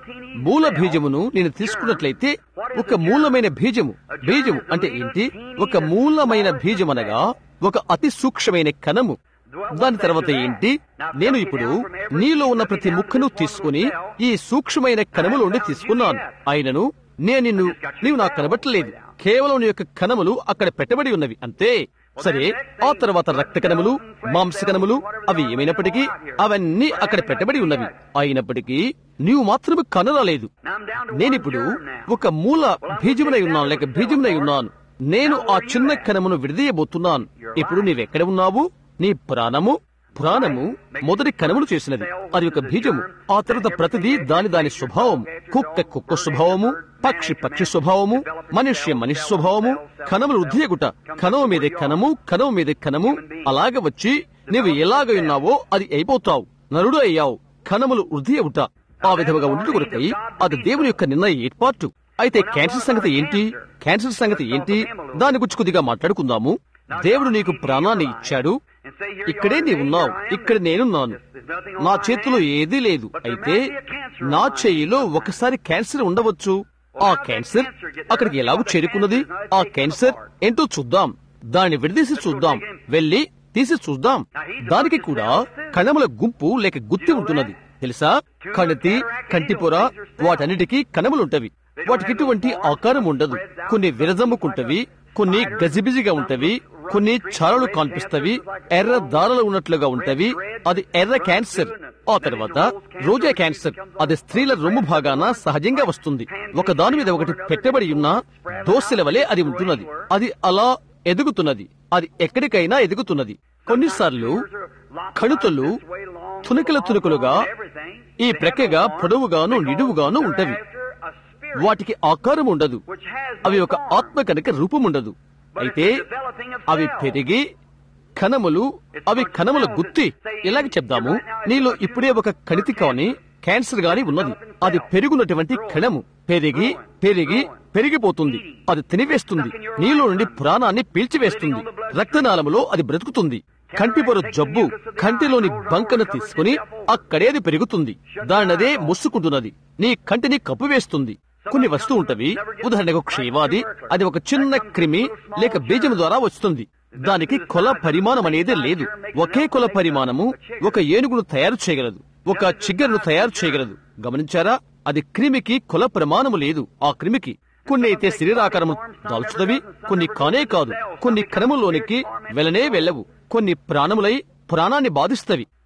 మూల బీజమును నేను తీసుకున్నట్లయితే ఒక మూలమైన బీజము బీజము అంటే ఏంటి ఒక మూలమైన బీజం అనగా ఒక అతి సూక్ష్మమైన కణము దాని తర్వాత ఏంటి నేను ఇప్పుడు నీలో ఉన్న ప్రతి ముక్కను తీసుకుని ఈ సూక్ష్మమైన కణముల నుండి తీసుకున్నాను అయినను నేను నిన్ను నీవు నాకు కనబట్టలేదు కేవలం నీ యొక్క కణములు అక్కడ పెట్టబడి ఉన్నవి అంతే సరే ఆ తర్వాత రక్త కణములు మాంస కణములు అవి ఏమైనప్పటికీ అవన్నీ అక్కడ పెట్టబడి ఉన్నవి అయినప్పటికీ నీవు మాత్రమే కనరాలేదు నేనిప్పుడు ఒక మూల బీజమునై ఉన్నాను లేక బీజమునై ఉన్నాను నేను ఆ చిన్న కణమును విడదీయబోతున్నాను ఇప్పుడు నీవెక్కడ ఉన్నావు నీ ప్రాణము ప్రాణము మొదటి కణములు చేసినది అది ఒక బీజము ఆ తర్వాత ప్రతిదీ దాని దాని స్వభావం కుక్క కుక్క స్వభావము పక్షి పక్షి స్వభావము మనుష్య మనిషి స్వభావము కణములు వృద్ధియగుట కణము మీదే కణము కణము మీదే కణము అలాగ వచ్చి నీవు ఎలాగ ఉన్నావో అది అయిపోతావు నరుడు అయ్యావు కణములు వృద్ధి అవుట ఆ విధముగా ఉండుట కొరకై అది దేవుని యొక్క నిర్ణయ ఏర్పాటు అయితే క్యాన్సర్ సంగతి ఏంటి క్యాన్సర్ సంగతి ఏంటి దాని గురించి కొద్దిగా మాట్లాడుకుందాము దేవుడు నీకు ప్రాణాన్ని ఇచ్చాడు ఇక్కడే నీవున్నావు ఇక్కడ నేనున్నాను నా చేతిలో ఏదీ లేదు అయితే నా చెయ్యిలో ఒకసారి క్యాన్సర్ ఉండవచ్చు ఆ క్యాన్సర్ అక్కడికి ఎలాగో చేరుకున్నది ఆ క్యాన్సర్ ఏంటో చూద్దాం దాన్ని విడదీసి చూద్దాం వెళ్ళి తీసి చూద్దాం దానికి కూడా కణముల గుంపు లేక గుత్తి ఉంటున్నది తెలుసా కణితి కంటిపొర వాటన్నిటికీ కణములుంటవి వాటికి ఇటువంటి ఆకారం ఉండదు కొన్ని విరజమ్ముకుంటవి కొన్ని గజిబిజిగా ఉంటవి కొన్ని చారలు కనిపిస్తవి ఎర్ర దారలు ఉన్నట్లుగా ఉంటవి అది ఎర్ర క్యాన్సర్ ఆ తర్వాత రోజా క్యాన్సర్ అది స్త్రీల రొమ్ము భాగాన సహజంగా వస్తుంది ఒక దాని మీద ఒకటి పెట్టబడి ఉన్న దోశల వలె అది ఉంటున్నది అది అలా ఎదుగుతున్నది అది ఎక్కడికైనా ఎదుగుతున్నది కొన్నిసార్లు కణుతలు తునకల తునకలుగా ఈ ప్రక్కగా పొడవుగాను నిడువుగాను ఉంటవి వాటికి ఆకారం ఉండదు అవి ఒక ఆత్మ కనుక రూపం ఉండదు అయితే అవి పెరిగి కణములు అవి కణముల గుత్తి ఇలాగ చెప్దాము నీలో ఇప్పుడే ఒక కణితి కాని క్యాన్సర్ గాని ఉన్నది అది పెరుగున్నటువంటి కణము పెరిగి పెరిగి పెరిగిపోతుంది అది తినివేస్తుంది నీలో నుండి ప్రాణాన్ని పీల్చివేస్తుంది రక్తనాళములో అది బ్రతుకుతుంది కంటిపొర జబ్బు కంటిలోని బంకను తీసుకుని అక్కడే అది పెరుగుతుంది దానినదే ముసుకుంటున్నది నీ కంటిని కప్పివేస్తుంది కొన్ని వస్తూ ఉంటవి ఉదాహరణకు క్షయవాది అది ఒక చిన్న క్రిమి లేక బీజం ద్వారా వస్తుంది దానికి కొల పరిమాణం అనేది లేదు ఒకే కొల పరిమాణము ఒక ఏనుగును తయారు చేయగలదు ఒక చిగ్గరను తయారు చేయగలదు గమనించారా అది క్రిమికి కొల ప్రమాణము లేదు ఆ క్రిమికి కొన్ని అయితే శరీరాకారము దాల్చుతవి కొన్ని కానే కాదు కొన్ని క్రమంలోనికి వెళ్ళనే వెళ్ళవు కొన్ని ప్రాణములై ప్రాణాన్ని బాధిస్తవి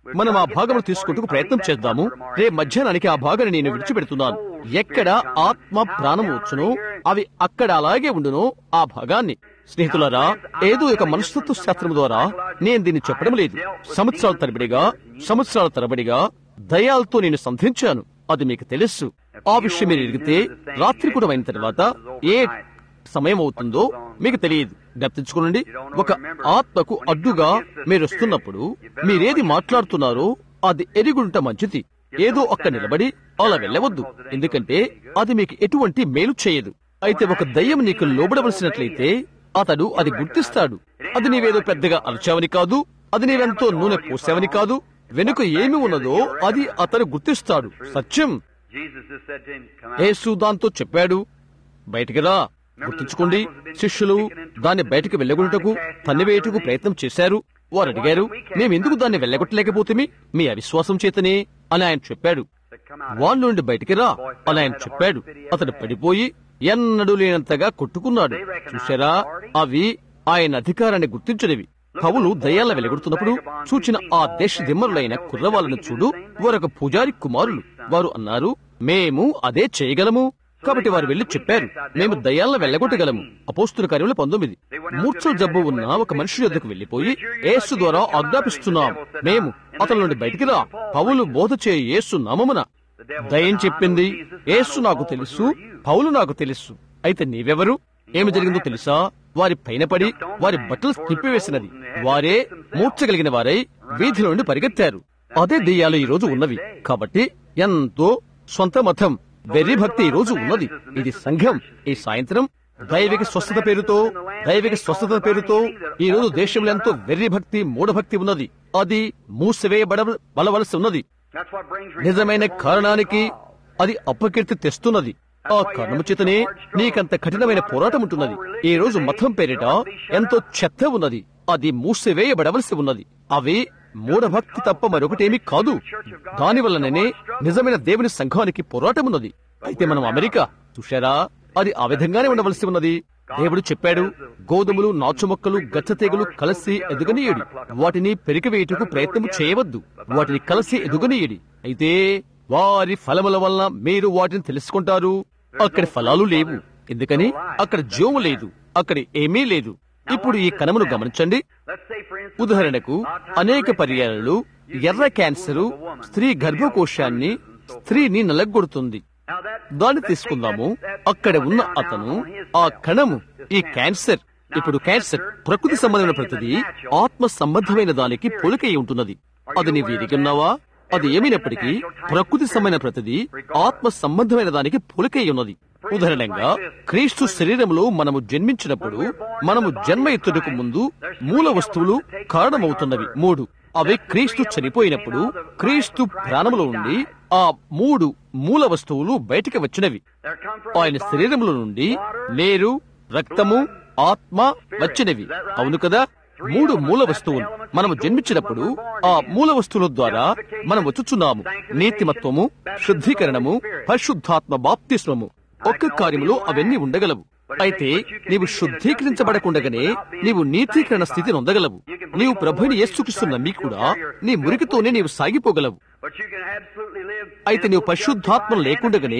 మనం ఆ భాగమును తీసుకుంటూ ప్రయత్నం చేద్దాము రేపు మధ్యాహ్నానికి ఆ భాగాన్ని నేను విడిచిపెడుతున్నాను ఎక్కడ ఆత్మ ప్రాణం వచ్చునో అవి అక్కడ అలాగే ఉండునో ఆ భాగాన్ని స్నేహితులారా ఏదో ఒక మనస్తత్వ శాస్త్రం ద్వారా నేను దీన్ని చెప్పడం లేదు సంవత్సరాల తరబడిగా సంవత్సరాల తరబడిగా దయాలతో నేను సంధించాను అది మీకు తెలుసు ఆ విషయం మీరు ఎరిగితే రాత్రి కూడా అయిన తర్వాత ఏ సమయం అవుతుందో మీకు తెలియదు జ్ఞప్తించుకోనండి ఒక ఆత్మకు అడ్డుగా మీరు వస్తున్నప్పుడు మీరేది మాట్లాడుతున్నారో అది ఎరుగుంట మంచిది ఏదో అక్కడ నిలబడి అలా వెళ్ళవద్దు ఎందుకంటే అది మీకు ఎటువంటి మేలు చేయదు అయితే ఒక దయ్యం నీకు లోబడవలసినట్లయితే అతడు అది గుర్తిస్తాడు అది నీవేదో పెద్దగా అరిచావని కాదు అది నీవెంతో నూనె పోసావని కాదు వెనుక ఏమి ఉన్నదో అది అతను గుర్తిస్తాడు సత్యం Jesus just said to him, Come out. యేసు దాంతో చెప్పాడు బయటికి రా గుర్తుంచుకోండి శిష్యులు దాన్ని బయటికి వెళ్ళగొట్టుటకు తన్నివేయుటకు ప్రయత్నం చేశారు వారు అడిగారు మేమెందుకు దాన్ని వెళ్ళగొట్టలేకపోతే మీ అవిశ్వాసం చేతనే అని ఆయన చెప్పాడు Said, Come out. వాళ్ళ నుండి బయటికి రా అని ఆయన చెప్పాడు అతడు పడిపోయి ఎన్నడూ లేనంతగా కొట్టుకున్నాడు చూశారా అవి ఆయన అధికారాన్ని గుర్తించనివి కవులు దయ్యాల వెలగొడుతున్నప్పుడు చూచిన ఆ దేశ దిమ్మరులైన కుర్రవాళ్ళను చూడు వారొక పూజారి కుమారులు వారు అన్నారు మేము అదే చేయగలము కాబట్టి వారు వెళ్లి చెప్పారు మేము దయ్యాలను వెళ్ళగొట్టగలము అపోస్తుల కార్యములు పంతొమ్మిది మూర్ఛల జబ్బు ఉన్న ఒక మనిషి యొద్దకు వెళ్లిపోయి యేసు ద్వారా ఆజ్ఞాపిస్తున్నాం మేము అతని నుండి బయటికి రా పౌలు బోధ చేయ యేసు నామమున దయ్యం చెప్పింది యేసు నాకు తెలుసు పౌలు నాకు తెలుసు అయితే నీవెవరు ఏమి జరిగిందో తెలుసా వారి పైన పడి వారి బట్టలు తిప్పివేసినది వారే మూర్చగలిగిన వారై వీధిలో నుండి పరిగెత్తారు అదే దెయ్యాలు ఈ రోజు ఉన్నవి కాబట్టి ఎంతో సొంత మతం వెర్రి భక్తి ఈ రోజు ఉన్నది ఇది సంఘం ఈ సాయంత్రం దైవిక స్వస్థత పేరుతో దైవిక స్వస్థత పేరుతో ఈ రోజు దేశంలో ఎంతో వెర్రి భక్తి మూఢభక్తి ఉన్నది అది మూసివేయబడ బలవలసి ఉన్నది That's what brings నిజమైన కారణానికి అది అపకీర్తి తెస్తున్నది ఆ కారణము చేతనే నీకంత కఠినమైన పోరాటం ఉంటున్నది ఈ రోజు మతం పేరిట ఎంతో చెత్త ఉన్నది అది మూసివేయబడవలసి ఉన్నది అవి మూఢభక్తి తప్ప మరొకటేమీ కాదు దాని వల్లనే నిజమైన దేవుని సంఘానికి పోరాటం ఉన్నది అయితే మనం అమెరికా చూశారా అది ఆ విధంగానే ఉండవలసి ఉన్నది దేవుడు చెప్పాడు గోధుమలు నాచు మొక్కలు గచ్చతీగలు కలిసి ఎదుగనీయుడి వాటిని పెరికివేయుటకు ప్రయత్నం చేయవద్దు వాటిని కలిసి ఎదుగనీయుడి అయితే వారి ఫలముల వలన మీరు వాటిని తెలుసుకుంటారు అక్కడ ఫలాలు లేవు ఎందుకని అక్కడ జీవము లేదు అక్కడ ఏమీ లేదు ఇప్పుడు ఈ కణమును గమనించండి Let's say, for instance, ఉదాహరణకు అనేక పర్యాయాలు ఎర్ర క్యాన్సరు స్త్రీ గర్భకోశాన్ని స్త్రీని నలగొడుతుంది now that, దాన్ని తీసుకుందాము అక్కడ ఉన్న అతను ఆ కణము ఈ క్యాన్సర్ ఇప్పుడు క్యాన్సర్ ప్రకృతి సంబంధమైన ప్రతిదీ ఆత్మ సంబంధమైన దానికి పోలికై ఉంటున్నది అది నీవు ఎరిగిన్నావా అది ఏమైనప్పటికీ ప్రకృతి సంబంధమైన ప్రతిదీ ఆత్మ సంబంధమైన దానికి పోలికై ఉన్నది ఉదాహరణంగా క్రీస్తు శరీరంలో మనము జన్మించినప్పుడు మనము జన్మ ఎత్తుటకు ముందు మూల వస్తువులు కారణమవుతున్నవి మూడు అవి క్రీస్తు చనిపోయినప్పుడు క్రీస్తు ప్రాణములో నుండి ఆ మూడు మూల వస్తువులు బయటికి వచ్చినవి there come from ఆయన శరీరంలో నుండి నీరు రక్తము ఆత్మ వచ్చినవి అవును కదా మూడు మూల వస్తువులు మనము జన్మించినప్పుడు ఆ మూల వస్తువుల ద్వారా మనం వచ్చుచున్నాము నీతిమత్వము శుద్ధీకరణము పరిశుద్ధాత్మ బాప్తిస్వము ఒక్క కార్యములో అవన్నీ ఉండగలవు అయితే నీవు శుద్ధీకరించబడకుండగానే నీవు నీతీకరణ స్థితిని ఉండగలవు నీవు ప్రభుని యేసుక్రీస్తు నమ్మి కూడా నీ మురికితోనే నీవు సాగిపోగలవు But you can absolutely live అయితే నీవు పరిశుద్ధాత్మ లేకుండగానే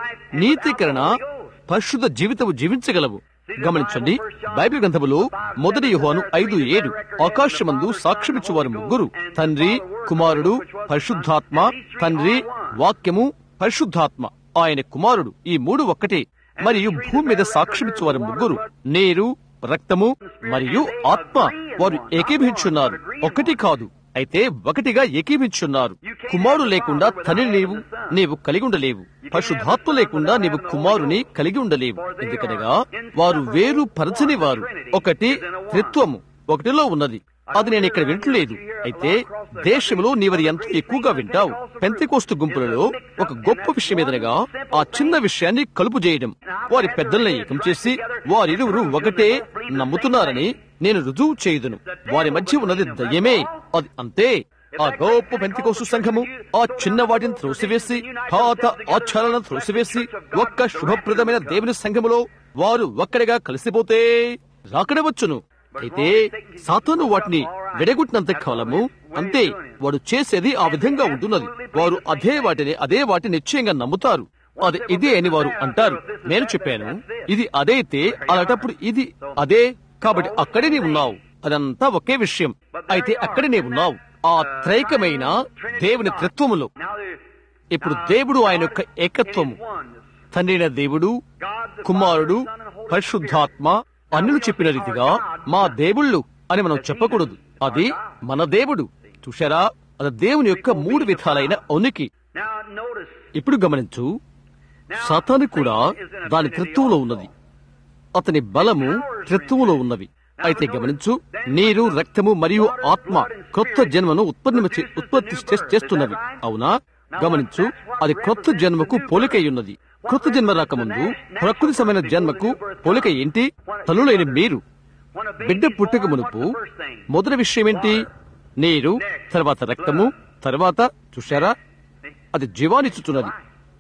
నీతీకరణ పరిశుద్ధ జీవితము జీవించగలవు గమనించండి బైబిల్ గ్రంథములో మొదటి యుహాను ఐదు ఏడు ఆకాశమందు సాక్ష్యమిచ్చు వారు ముగ్గురు తండ్రి కుమారుడు పరిశుద్ధాత్మ తండ్రి వాక్యము పరిశుద్ధాత్మ ఆయన కుమారుడు ఈ మూడు ఒక్కటే మరియు భూమి మీద సాక్ష్యమిచ్చు వారు ముగ్గురు నీరు రక్తము మరియు ఆత్మ వారు ఏకీభించున్నారు ఒకటి కాదు అయితే ఒకటిగా ఏకీభించున్నారు కుమారుడు లేకుండా తండ్రి నీవు నీవు కలిగి ఉండలేవు పరిశుద్ధాత్మ లేకుండా నీవు కుమారుని కలిగి ఉండలేవు ఎందుకనగా వారు వేరు పరచని వారు ఒకటి త్రిత్వము ఒకటిలో ఉన్నది అది నేను ఇక్కడ వింటలేదు అయితే దేశంలో నీవది ఎంత ఎక్కువగా వింటావు పెంతికోస్తు గుంపులలో ఒక గొప్ప విషయం ఎదురగా ఆ చిన్న విషయాన్ని కలుపు చేయడం వారి పెద్దల్ని ఏకం చేసి వారిరువురు ఒకటే నమ్ముతున్నారని నేను రుజువు చేయుదును వారి మధ్య ఉన్నది దయ్యమే అది అంతే ఆ గొప్ప పెంతికోసు సంఘము ఆ చిన్న వాటిని త్రోసివేసి పాత ఆచారాలను త్రోసివేసి ఒక్క శుభప్రదమైన దేవుని సంఘములో వారు ఒక్కడిగా కలిసిపోతే రాకడవచ్చును అయితే సాతాను వాటిని విడగొట్టినంత కాలము అంతే వాడు చేసేది ఆ విధంగా ఉంటున్నది వారు అదే వాటిని అదే వాటిని నిశ్చయంగా నమ్ముతారు అది ఇదే అని వారు అంటారు నేను చెప్పాను ఇది అదైతే అలాంటప్పుడు ఇది అదే కాబట్టి అక్కడే నీవు ఉన్నావు అదంతా ఒకే విషయం అయితే అక్కడే నీవు ఉన్నావు ఆ త్రైకమైన దేవుని త్రిత్వములో Now, the, ఇప్పుడు దేవుడు ఆయన యొక్క ఏకత్వము తండ్రిన దేవుడు కుమారుడు పరిశుద్ధాత్మ అన్నులు చెప్పిన రీతిగా మా దేవుళ్ళు అని మనం చెప్పకూడదు అది మన దేవుడు చూశారా అది దేవుని యొక్క మూడు విధాలైన ఉనికి now notice. ఇప్పుడు గమనించు సాతాను కూడా దాని త్రిత్వంలో ఉన్నది అతని బలము త్రిత్వములో ఉన్నవి అయితే గమనించు నీరు రక్తము మరియు ఆత్మ క్రొత్త జన్మను ఉత్పత్తి చే- ఉత్పత్తి చే- చేస్తున్నవి అవునా గమనించు అది క్రొత్త జన్మకు పోలికై ఉన్నది క్రొత్త జన్మ రాకముందు ప్రకృతి సమైన జన్మకు పోలిక ఏంటి తల్లులైన మీరు When a baby బిడ్డ is పుట్టక born, మునుపు what's the first thing? మొదటి విషయం ఏంటి నీరు తర్వాత రక్తము తర్వాత చూశారా అది జీవానిచ్చుతున్నది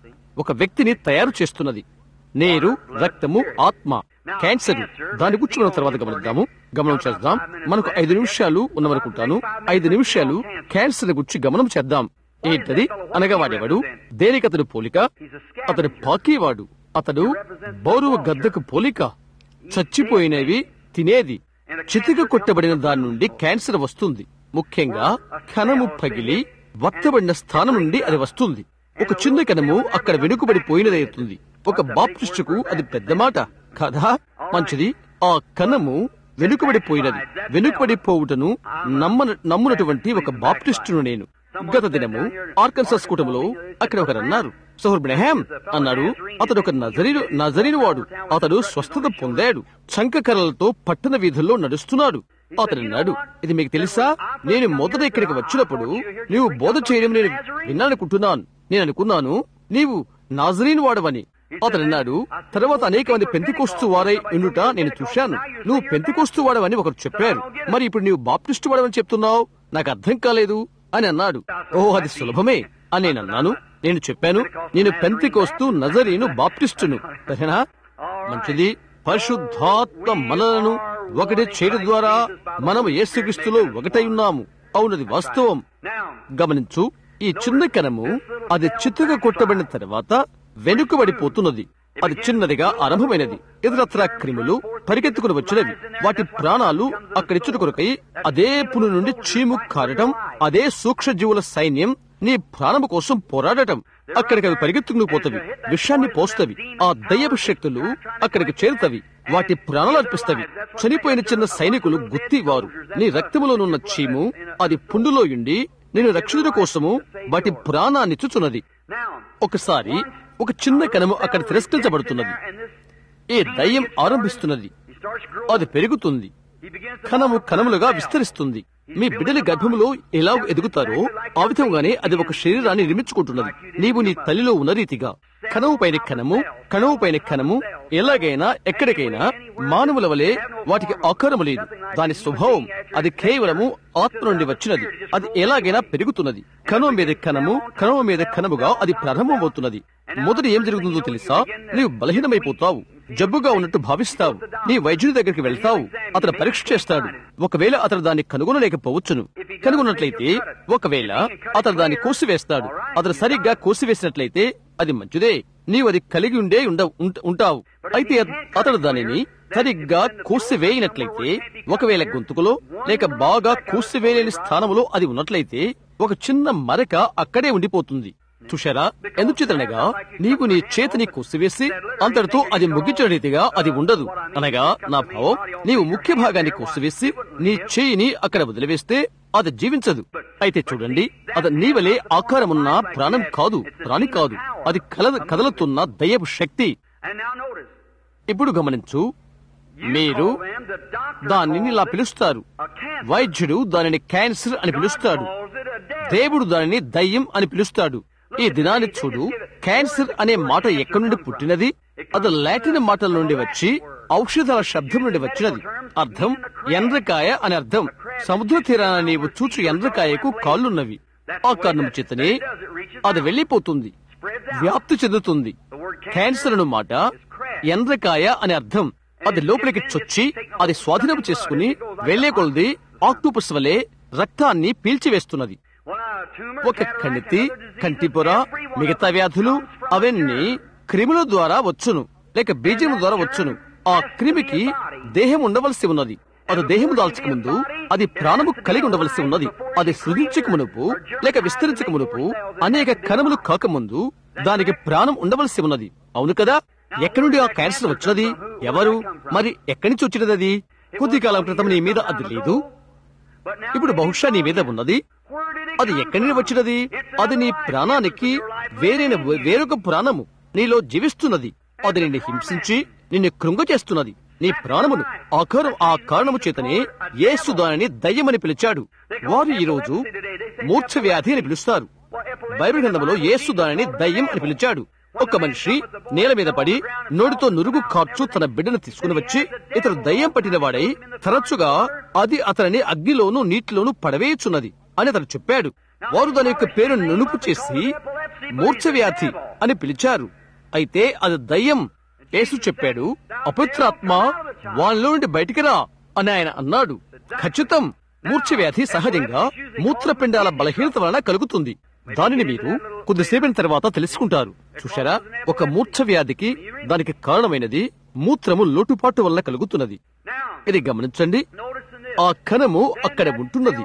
ఒక వ్యక్తిని తయారు చేస్తున్నది నీరు రక్తము ఆత్మ క్యాన్సర్ దాని గురించి మనం తర్వాత గమనిద్దాము గమనం చేద్దాం మనకు ఐదు నిమిషాలు ఉన్నవనుకుంటాను ఐదు నిమిషాలు క్యాన్సర్ గురించి గమనం చేద్దాం ఏంటది అనగా వాడేవాడు దేనికి అతడు పోలిక అతడు పాకేవాడు అతడు బౌరవ గద్దకు పోలిక చచ్చిపోయినవి తినేది చితిక కొట్టబడిన దాని నుండి క్యాన్సర్ వస్తుంది ముఖ్యంగా కణము పగిలి వత్తబడిన స్థానం నుండి అది వస్తుంది ఒక చిన్న కణము అక్కడ వెనుకబడిపోయినదవుతుంది ఒక బాప్టిస్టుకు అది పెద్ద మాట కదా మంచిది ఆ కణము వెనుకబడిపోయినది వెనుకబడిపోవుటను నమ్మ నమ్మునటువంటి ఒక బాప్టిస్టును నేను గత దినము ఆర్కన్సస్ కూటములో అక్కడ ఒకరు అన్నారు సోహర్ బ్రహాం అన్నాడు అతడు ఒక నజరీను నజరీను వాడు అతడు స్వస్థత పొందాడు చంకకర్రలతో పట్టణ వీధుల్లో నడుస్తున్నాడు అతడు అన్నాడు ఇది మీకు తెలుసా నేను మొదట ఇక్కడికి వచ్చినప్పుడు నీవు బోధ చేయడం నేను విన్నానుకుంటున్నాను నేను అనుకున్నాను నీవు నాజరీన్ వాడవని అతడు అన్నాడు తర్వాత అనేక మంది పెంతికోస్తు వారై ఉండుట నేను చూశాను నువ్వు పెంతికోస్తు వాడవని ఒకరు చెప్పారు మరి ఇప్పుడు నీవు బాప్టిస్టు వాడవని చెప్తున్నావు నాకు అర్థం కాలేదు అని అన్నాడు ఓ అది సులభమే అని నేను అన్నాను నేను చెప్పాను నేను పెంతికోస్తు నజరీను బాప్టిస్టును సరేనా మంచిది పరిశుద్ధాత్మ మనలను ఒకటి చేయడం ద్వారా మనము యేసుక్రీస్తులో ఒకటై ఉన్నాము అవునది వాస్తవం Now, గమనించు ఈ చిన్న కణము అది చిత్తుగా కొట్టబడిన తర్వాత వెనుకబడిపోతున్నది అది చిన్నదిగా ఆరంభమైనది ఎదురత్ర క్రిములు పరిగెత్తుకుని వచ్చినవి వాటి ప్రాణాలు అక్కడిచ్చుట కొరకై అదే పును నుండి చీము కారటం అదే సూక్ష్మ జీవుల సైన్యం నీ ప్రాణము కోసం పోరాడటం అక్కడికి అవి పరిగెత్తుకుని పోతవి విషాన్ని పోస్తవి ఆ దయ్యపు శక్తులు అక్కడికి చేరుతవి వాటి ప్రాణాలు అర్పిస్తవి చనిపోయిన చిన్న సైనికులు గుత్తివారు నీ రక్తములోనున్న చీము అది పుండులో ఉండి నేను రక్షణ కోసము వాటి ప్రాణాన్ని చుచున్నది now, ఒకసారి ఒక చిన్న కణము అక్కడ తిరస్కరించబడుతున్నది and this, ఈ దయ్యం ఆరంభిస్తున్నది he starts growing. అది పెరుగుతుంది He begins to కణము multiply కణములుగా himself. విస్తరిస్తుంది మీ బిడ్డల గర్భములో ఎలా ఎదుగుతారో ఆ విధంగానే అది ఒక శరీరాన్ని నిర్మించుకుంటున్నది నీవు నీ తల్లిలో ఉన్న రీతిగా కణము పైన కణము కణము పైన కణము ఎలాగైనా ఎక్కడికైనా మానవుల వలె వాటికి ఆకారము లేదు దాని స్వభావం అది కేవలము ఆత్మ నుండి వచ్చినది అది ఎలాగైనా పెరుగుతున్నది కణం మీద కణము కణము మీద కణముగా అది ప్రారంభమవుతున్నది మొదట ఏం జరుగుతుందో తెలుసా నీవు బలహీనమైపోతావు జబ్బుగా ఉన్నట్టు భావిస్తావు నీ వైద్యుడి దగ్గరికి వెళ్తావు అతను పరీక్ష చేస్తాడు ఒకవేళ అతను దాన్ని కనుగొనలేకపోవచ్చును కనుగొన్నట్లయితే ఒకవేళ అతను దాన్ని కోసివేస్తాడు అతను సరిగ్గా కోసివేసినట్లయితే అది మంచిదే నీవు అది కలిగి ఉండే ఉండ ఉంట- ఉంటావు అయితే అత- అతడు దానిని సరిగ్గా కోసివేయనట్లయితే ఒకవేళ గొంతుకులో లేక బాగా కోసివేయలేని స్థానంలో అది ఉన్నట్లయితే ఒక చిన్న మరక అక్కడే ఉండిపోతుంది చూశారా ఎందుచేతనగా నీవు నీ చేతిని కొసివేసి అంతటితో అది ముగించిన రీతిగా అది ఉండదు అనగా నా భావం నీవు ముఖ్య భాగాన్ని కొసివేసి నీ చేయిని అక్కడ వదిలివేస్తే అది జీవించదు అయితే చూడండి అది నీవలే ఆకారమున్న ప్రాణం కాదు ప్రాణి కాదు అది కల కదలుతున్న దయ్యపు శక్తి And now notice, ఇప్పుడు గమనించు you మీరు call them, the doctor దానిని ఇలా calls it పిలుస్తారు a cancer. వైద్యుడు దానిని క్యాన్సర్ అని God పిలుస్తాడు calls it a devil. దేవుడు దానిని దయ్యం అని పిలుస్తాడు ఈ దినాన్ని చూడు క్యాన్సర్ అనే మాట ఎక్కడి నుండి పుట్టినది అది లాటిన్ మాటల నుండి వచ్చి ఔషధాల శబ్దం నుండి వచ్చినది అర్థం ఎండ్రకాయ అని అర్థం సముద్ర తీరాన నీవు చూచు ఎండ్రకాయకు కాళ్ళున్నవి ఆ కారణం చేతనే అది వెళ్లిపోతుంది వ్యాప్తి చెందుతుంది క్యాన్సర్ అను మాట ఎండ్రకాయ అని అర్థం అది లోపలికి చొచ్చి అది స్వాధీనం చేసుకుని వెళ్లే కొలది ఆక్టోపస్ వలె రక్తాన్ని పీల్చివేస్తున్నది ఒక కణితి కంటిపొర మిగతా వ్యాధులు అవన్నీ క్రిముల ద్వారా వచ్చును లేక బీజం ద్వారా వచ్చును ఆ క్రిమికి దేహం ఉండవలసి ఉన్నది అది దేహం దాల్చక ముందు అది ప్రాణము కలిగి ఉండవలసి ఉన్నది అది సృజించక మునుపు లేక విస్తరించక మునుపు అనేక కణములు కాకముందు దానికి ప్రాణం ఉండవలసి ఉన్నది అవును కదా ఎక్కడి నుండి ఆ క్యాన్సర్ వచ్చినది ఎవరు మరి ఎక్కడి నుంచి వచ్చినది అది కొద్ది కాలం క్రితం నీ మీద అది లేదు ఇప్పుడు బహుశా నీ మీద ఉన్నది అది ఎక్కడి నుండి వచ్చినది అది నీ ప్రాణానికి వేరైన వేరొక ప్రాణము నీలో జీవిస్తున్నది అది నిన్ను హింసించి నిన్ను కృంగ చేస్తున్నది నీ ప్రాణమును ఆకారం ఆ కారణము చేతనే యేసు దానిని దయ్యమని పిలిచాడు వారు ఈ రోజు మూర్ఛ వ్యాధి అని పిలుస్తారు బైబిల్ గ్రంథంలో యేసు దానిని దయ్యం అని పిలిచాడు ఒక మనిషి నేల మీద పడి నోటితో నురుగు కార్చు తన బిడ్డను తీసుకుని వచ్చి ఇతడు దయ్యం పట్టిన వాడై తరచుగా అది అతనిని అగ్నిలోను నీటిలోను పడవేయుచున్నది అని అతను చెప్పాడు వారు దాని యొక్క పేరు నునుపు చేసి మూర్ఛ వ్యాధి అని పిలిచారు అయితే అది దయ్యం యేసు చెప్పాడు అపవిత్రాత్మ వాళ్ళలో నుండి బయటికి రా అని ఆయన అన్నాడు ఖచ్చితం మూర్ఛ వ్యాధి సహజంగా మూత్రపిండాల బలహీనత వలన కలుగుతుంది దానిని మీరు కొద్దిసేపటి తర్వాత తెలుసుకుంటారు చూశారా ఒక మూర్ఛ వ్యాధికి దానికి కారణమైనది మూత్రము లోటుపాటు వల్ల కలుగుతున్నది ఇది గమనించండి ఆ కణము అక్కడ ఉంటున్నది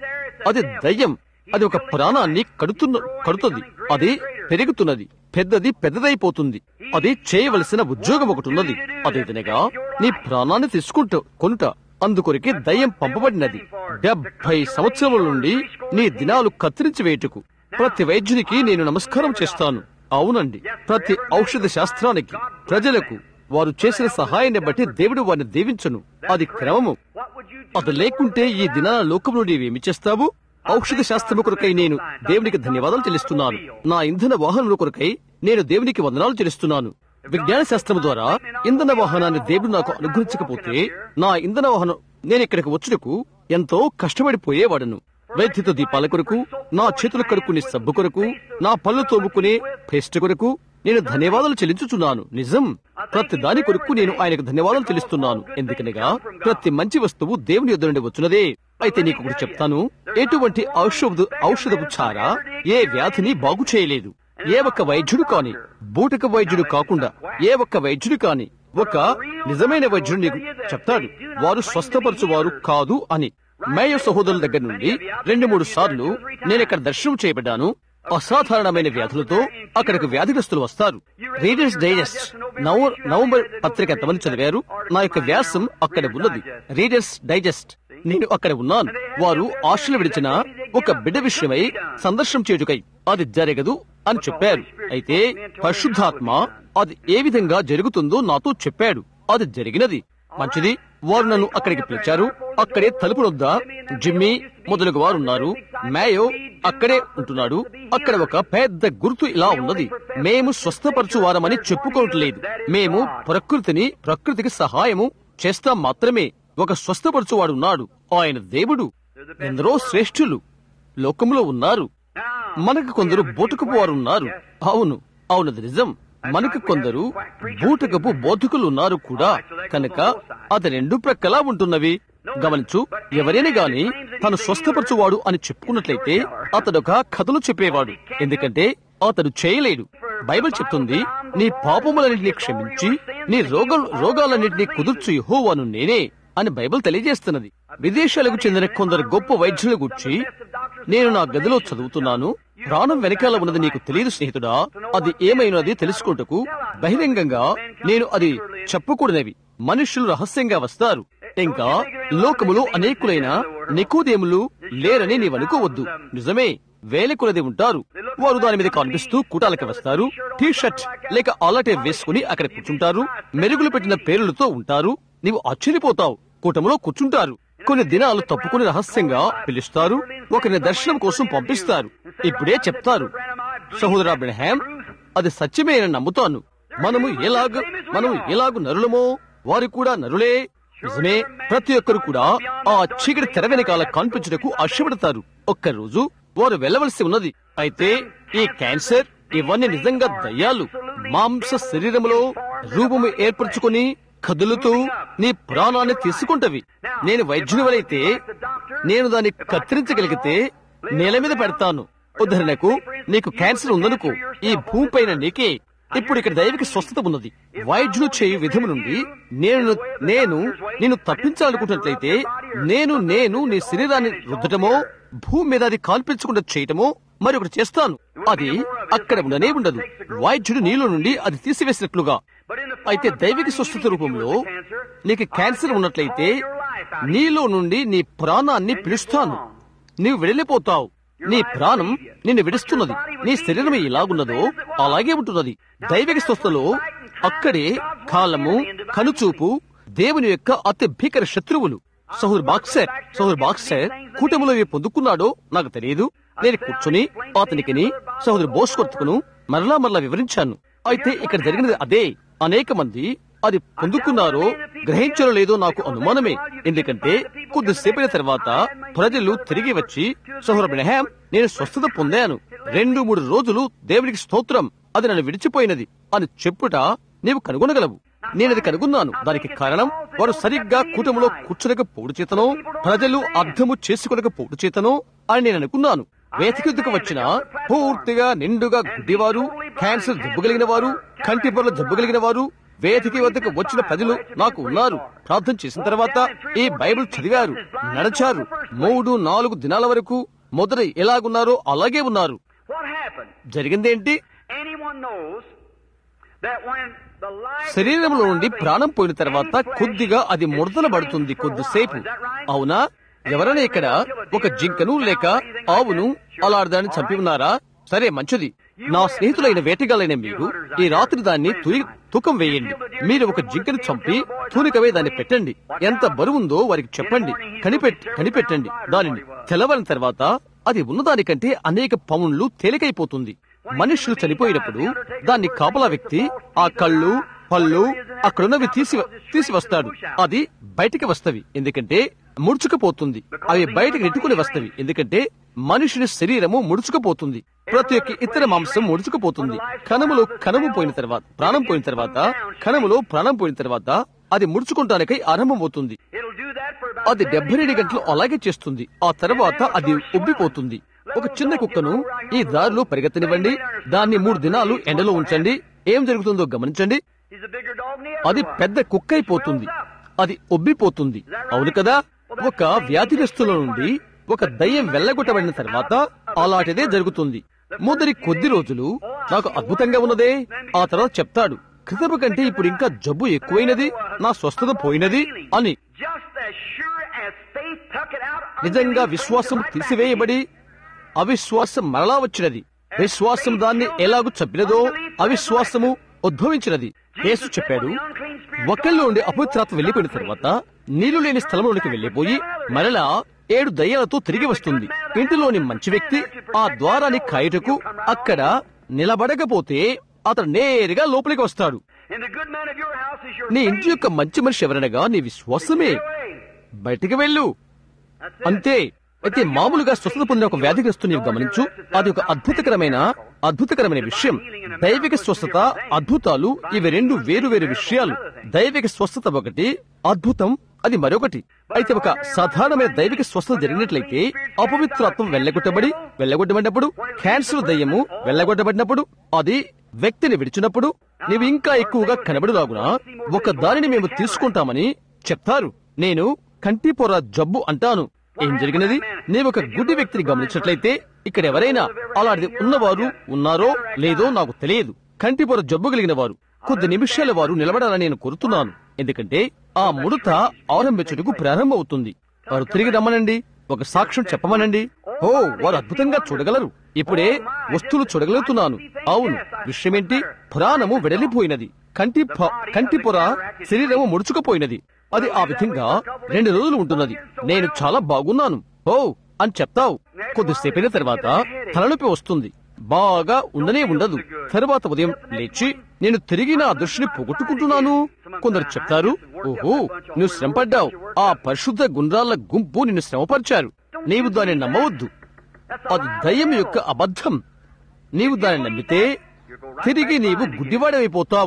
అది దయ్యం అది ఒక ప్రాణాన్ని కడుతున్న కడుతుంది అది పెరుగుతున్నది పెద్దది పెద్దదైపోతుంది అది చేయవలసిన ఉద్యోగం ఒకటి ఉన్నది అదేదనగా నీ ప్రాణాన్ని తీసుకుంటూ కొనుట అందుకొరికి దయ్యం పంపబడినది డెబ్బై సంవత్సరముల నుండి నీ దినాలు కత్తిరించి వేయుటకు ప్రతి వైద్యునికి నేను నమస్కారం చేస్తాను అవునండి ప్రతి ఔషధ శాస్త్రానికి ప్రజలకు వారు చేసిన సహాయాన్ని బట్టి దేవుడు వారిని దీవించను అది క్రమము అది లేకుంటే ఈ దినాల లోకం నుండి ఏమి చేస్తావు ఔషధ శాస్త్రము కొరకై నేను దేవునికి ధన్యవాదాలు చెల్లిస్తున్నాను నా ఇంధన వాహనముల కొరకై నేను దేవునికి వందనాలు చెల్లిస్తున్నాను విజ్ఞాన శాస్త్రము ద్వారా ఇంధన వాహనాన్ని దేవుడు నాకు అనుగ్రహించకపోతే నా ఇంధన వాహనం నేను ఇక్కడికి వచ్చుటకు ఎంతో కష్టపడిపోయేవాడను వైద్యుత దీపాల కొరకు నా చేతులు కడుక్కునే సబ్బు కొరకు నా పళ్ళు తోముకునే పేస్ట్ కొరకు నేను ధన్యవాదాలు చెల్లించుచున్నాను నిజం ప్రతి దాని కొరకు నేను ఆయనకు ధన్యవాదాలు చెల్లిస్తున్నాను ఎందుకనగా ప్రతి మంచి వస్తువు దేవుని యొద్ద నుండి వచ్చినదే అయితే నీకు ఒకటి చెప్తాను ఎటువంటి ఔషధ ఔషధపు చార ఏ వ్యాధిని బాగు చేయలేదు ఏ ఒక్క వైద్యుడు కాని బూటక వైద్యుడు కాకుండా ఏ ఒక్క వైద్యుడు కాని ఒక నిజమైన వైద్యుడు నీకు చెప్తాడు వారు స్వస్థపరచువారు కాదు అని మేయ సహోదరుల దగ్గర నుండి రెండు మూడు సార్లు నేను ఇక్కడ దర్శనం చేయబడ్డాను అసాధారణమైన వ్యాధులతో అక్కడికి వ్యాధిగ్రస్తులు వస్తారు రీడర్స్ డైజెస్ట్ నవ- నవంబర్ పత్రిక ఎంతమంది చదివారు నా యొక్క వ్యాసం అక్కడ ఉన్నది రీడర్స్ డైజెస్ట్ నేను అక్కడ ఉన్నాను వారు ఆశలు విడిచిన ఒక బిడ్డ విషయమై సందర్శనం చేయుటకై అది జరగదు అని చెప్పారు అయితే పరిశుద్ధాత్మ అది ఏ విధంగా జరుగుతుందో నాతో చెప్పాడు అది జరిగినది మంచిది వారు నన్ను అక్కడికి పిలిచారు అక్కడే తలుపు వద్ద జిమ్మీ మొదలగు వారు ఉన్నారు మేయో అక్కడే ఉంటున్నాడు అక్కడ ఒక పెద్ద గుర్తు ఇలా ఉన్నది మేము స్వస్థపరచు వారమని చెప్పుకోవట్లేదు మేము ప్రకృతిని ప్రకృతికి సహాయము చేస్తాం మాత్రమే ఒక స్వస్థపరచువాడు ఉన్నాడు ఆయన దేవుడు ఎందరో శ్రేష్ఠులు లోకంలో ఉన్నారు మనకు కొందరు బోటుకపు వారు ఉన్నారు అవును అవునది నిజం మనకు కొందరు బూటకపు బోధకులు ఉన్నారు కూడా కనుక అది రెండు ప్రక్కలా ఉంటున్నవి గమనించు ఎవరైనా గాని తను స్వస్థపరచువాడు అని చెప్పుకున్నట్లయితే అతడొక కథలు చెప్పేవాడు ఎందుకంటే అతడు చేయలేడు బైబిల్ చెప్తుంది నీ పాపములన్నింటినీ క్షమించి నీ రోగ రోగాలన్నింటినీ కుదుర్చు యెహోవాను నేనే అని బైబిల్ తెలియజేస్తున్నది విదేశాలకు చెందిన కొందరు గొప్ప వైద్యుల గురించి నేను నా గదిలో చదువుతున్నాను ప్రాణం వెనకాల ఉన్నది నీకు తెలియదు స్నేహితుడా అది ఏమైనది తెలుసుకుంటకు బహిరంగంగా నేను అది చెప్పకూడనివి మనుషులు రహస్యంగా వస్తారు ఇంకా లోకములో అనేకులైన నికోదేములు లేరని నీవనుకోవద్దు నిజమే వేల కొలది ఉంటారు వారు దాని మీద కనిపిస్తూ కూటాలకి వస్తారు టీ షర్ట్ లేక ఆలటే వేసుకుని అక్కడ కూర్చుంటారు మెరుగులు పెట్టిన పేర్లతో ఉంటారు నీవు ఆశ్చర్యపోతావు కూటములో కూర్చుంటారు కొన్ని దినాలు తప్పుకుని రహస్యంగా పిలుస్తారు ఒకరిని దర్శనం కోసం పంపిస్తారు ఇప్పుడే చెప్తారు సహోదరా బ్రహాం అది సత్యమే అని నమ్ముతాను మనము ఎలాగ మనము ఎలాగ నరులమో వారు కూడా నరులే నిజమే ప్రతి ఒక్కరు కూడా ఆ చీకటి తెర వెనకాల కనిపించుటకు ఆశపడతారు ఒక్కరోజు వారు వెళ్ళవలసి ఉన్నది అయితే ఈ క్యాన్సర్ ఇవన్నీ నిజంగా దయ్యాలు మాంస శరీరములో రూపము ఏర్పరచుకొని కదులుతూ నీ ప్రాణాన్ని తీసుకుంటవి నేను వైద్యునివలైతే నేను దాన్ని కత్తిరించగలిగితే నేల మీద పెడతాను ఉదాహరణకు నీకు క్యాన్సర్ ఉందనుకో ఈ భూమిపైన నీకే ఇప్పుడు ఇక్కడ దైవిక స్వస్థత ఉన్నది వైద్యులు చేయు విధము నుండి నేను నేను నిన్ను తప్పించాలనుకుంటున్నట్లయితే నేను నేను నీ శరీరాన్ని రుద్దటమో భూమి మీద అది కాల్పించకుండా చేయటమో మరి ఒకటి చేస్తాను అది అక్కడ ఉండనే ఉండదు వైద్యుడు నీలో నుండి అది తీసివేసినట్లుగా అయితే దైవిక స్వస్థత రూపంలో నీకు క్యాన్సర్ ఉన్నట్లయితే నీలో నుండి నీ ప్రాణాన్ని పిలుస్తాను నీవు వెళ్ళిపోతావు నీ ప్రాణం నిన్ను విడుస్తున్నది నీ శరీరం ఎలాగున్నదో అలాగే ఉంటున్నది దైవిక స్వస్థలో అక్కడే కాలము కనుచూపు దేవుని యొక్క అతి భీకర శత్రువులు సహుర్ బాక్సర్ సహుర్ బాక్సర్ కూటమిలో ఏ పొందుకున్నాడో నాకు తెలియదు నేను కూర్చుని అతనికి సహోదరు బోస్ కొట్టుకును మరలా మరలా వివరించాను అయితే ఇక్కడ జరిగినది అదే అనేక మంది అది పొందుకున్నారో గ్రహించారో లేదో నాకు అనుమానమే ఎందుకంటే కొద్దిసేపైన తర్వాత ప్రజలు తిరిగి వచ్చి సహోర బ్రహాం నేను స్వస్థత పొందాను రెండు మూడు రోజులు దేవునికి స్తోత్రం అది నన్ను విడిచిపోయినది అని చెప్పుట నీవు కనుగొనగలవు నేనది కనుగొన్నాను దానికి కారణం వారు సరిగ్గా కూటమిలో కూర్చునకపోవడం చేతనో ప్రజలు అర్థము చేసుకోలేకపోవడం చేతనో అని నేను అనుకున్నాను వేతికెద్దుకు వచ్చిన పూర్తిగా నిండుగా గుడ్డివారు క్యాన్సర్ జబ్బు కలిగిన వారు కంటి పొరల జబ్బు కలిగిన వారు వేదిక వద్దకు వచ్చిన ప్రజలు నాకు ఉన్నారు ప్రార్థన చేసిన తర్వాత ఈ బైబిల్ చదివారు నడిచారు మూడు నాలుగు దినాల వరకు మొదట ఎలాగున్నారో అలాగే ఉన్నారు What happened? జరిగిందేంటి Anyone knows that when the life శరీరంలో నుండి ప్రాణం పోయిన తర్వాత కొద్దిగా అది ముడతల పడుతుంది కొద్దిసేపు అవునా ఎవరైనా ఇక్కడ ఒక జింకను లేక ఆవును అలాడదాన్ని చంపి ఉన్నారా సరే మంచిది నా స్నేహితులైన వేటగాలైన మీరు ఈ రాత్రి దాన్ని తురి తూకం వేయండి మీరు ఒక జింకను చంపి తూనికవే దాన్ని పెట్టండి ఎంత బరువుందో వారికి చెప్పండి కనిపెట్ కనిపెట్టండి దానిని తెల్లవరిన తర్వాత అది ఉన్నదానికంటే అనేక పౌండ్లు తేలికైపోతుంది మనుషులు చనిపోయినప్పుడు దాన్ని కాపలా వ్యక్తి ఆ కళ్ళు పళ్ళు అక్కడున్నవి తీసి తీసి వస్తాడు అది బయటికి వస్తవి ఎందుకంటే ముడుచుకుపోతుంది అవి బయటికి నెట్టుకుని వస్తవి ఎందుకంటే మనుషుని శరీరము ముడుచుకుపోతుంది ప్రతి ఒక్క ఇతర మాంసం ముడుచుకుపోతుంది కణములో కణము పోయిన తర్వాత ప్రాణం పోయిన తర్వాత కణములో ప్రాణం పోయిన తర్వాత అది ముడుచుకుంటానికై ఆరంభమవుతుంది it'll do that for about అది డెబ్బై రెండు గంటలు అలాగే చేస్తుంది ఆ తర్వాత అది ఉబ్బిపోతుంది ఒక చిన్న కుక్కను ఈ దారిలో పరిగెత్తనివ్వండి దాన్ని మూడు దినాలు ఎండలో ఉంచండి ఏం జరుగుతుందో గమనించండి he's a bigger dog than the అది other పెద్ద కుక్క అయిపోతుంది అది ఉబ్బిపోతుంది అవును కదా ఒక వ్యాధిగ్రస్తుల నుండి ఒక దయ్యం వెళ్ళగొట్టబడిన తర్వాత అలాంటిదే జరుగుతుంది మొదటి కొద్ది రోజులు నాకు అద్భుతంగా ఉన్నదే ఆ తర్వాత చెప్తాడు క్రితపు కంటే ఇప్పుడు ఇంకా జబ్బు ఎక్కువైనది నా స్వస్థత పోయినది అని Just as sure as faith tuck it out నిజంగా underneath విశ్వాసం things like తీసివేయబడి అవిశ్వాసం మరలా వచ్చినది విశ్వాసం దాన్ని ఎలాగూ చంపినదో అవిశ్వాసము ఉద్భవించినది యేసు చెప్పాడు ఒకళ్ళు నుండి అపవిత్రాత్మ వెళ్లిపోయిన తర్వాత నీళ్లు లేని స్థలంలోనికి వెళ్లిపోయి మరలా ఏడు దయ్యాలతో తిరిగి వస్తుంది ఇంటిలోని మంచి వ్యక్తి ఆ ద్వారాన్ని కాయుటకు అక్కడ నిలబడకపోతే అతడు నేరుగా లోపలికి వస్తాడు And the good man of your house is your నీ ఇంటి యొక్క మంచి మనిషి ఎవరనగా నీ విశ్వాసమే బయటికి వెళ్ళు అంతే అయితే మామూలుగా స్వస్థత పొందిన ఒక వ్యాధిగ్రస్తు నీవు గమనించు అది ఒక అద్భుతకరమైన అద్భుతకరమైన విషయం దైవిక స్వస్థత అద్భుతాలు ఇవి రెండు వేరు వేరు విషయాలు దైవిక స్వస్థత ఒకటి అద్భుతం అది మరొకటి అయితే ఒక సాధారణమైన దైవిక స్వస్థత జరిగినట్లయితే అపవిత్రత్వం వెళ్ళగొట్టబడి వెళ్ళగొట్టబడినప్పుడు క్యాన్సర్ దయ్యము వెళ్ళగొట్టబడినప్పుడు అది వ్యక్తిని విడిచినప్పుడు నీవు ఇంకా ఎక్కువగా కనబడులాగునా ఒక దానిని మేము తీసుకుంటామని చెప్తారు నేను కంటి పొర జబ్బు అంటాను ఏం జరిగినది నీవు ఒక గుడ్డి వ్యక్తిని గమనించినట్లయితే ఇక్కడ ఎవరైనా అలాంటిది ఉన్నవారు ఉన్నారో లేదో నాకు తెలియదు కంటి పొర జబ్బు కలిగిన వారు కొద్ది నిమిషాల వారు నిలబడాలని నేను కోరుతున్నాను ఎందుకంటే ఆ ముడత ఆరంభించుటకు ప్రారంభమవుతుంది వారు తిరిగి రమ్మనండి ఒక సాక్ష్యం చెప్పమనండి ఓ వారు అద్భుతంగా చూడగలరు ఇప్పుడే వస్తువులు చూడగలుగుతున్నాను అవును విషయమేంటి ప్రాణము వెడలిపోయినది కంటి ప- కంటి పొర శరీరము ముడుచుకుపోయినది అది ఆ విధంగా రెండు రోజులు ఉంటున్నది నేను చాలా బాగున్నాను ఓ అని చెప్తావు కొద్దిసేపైన తర్వాత తలనొప్పి వస్తుంది బాగా ఉండనే ఉండదు తర్వాత ఉదయం లేచి నేను తిరిగి నా దృష్టిని పోగొట్టుకుంటున్నాను కొందరు చెప్తారు ఓహో నువ్వు శ్రమపడ్డావు ఆ పరిశుద్ధ గుండ్రాల గుంపు నిన్ను శ్రమపరిచారు నీవు దాన్ని నమ్మవద్దు అది దయ్యం యొక్క అబద్ధం నీవు దాన్ని నమ్మితే తిరిగి నీవు గుడ్డివాడైపోతావు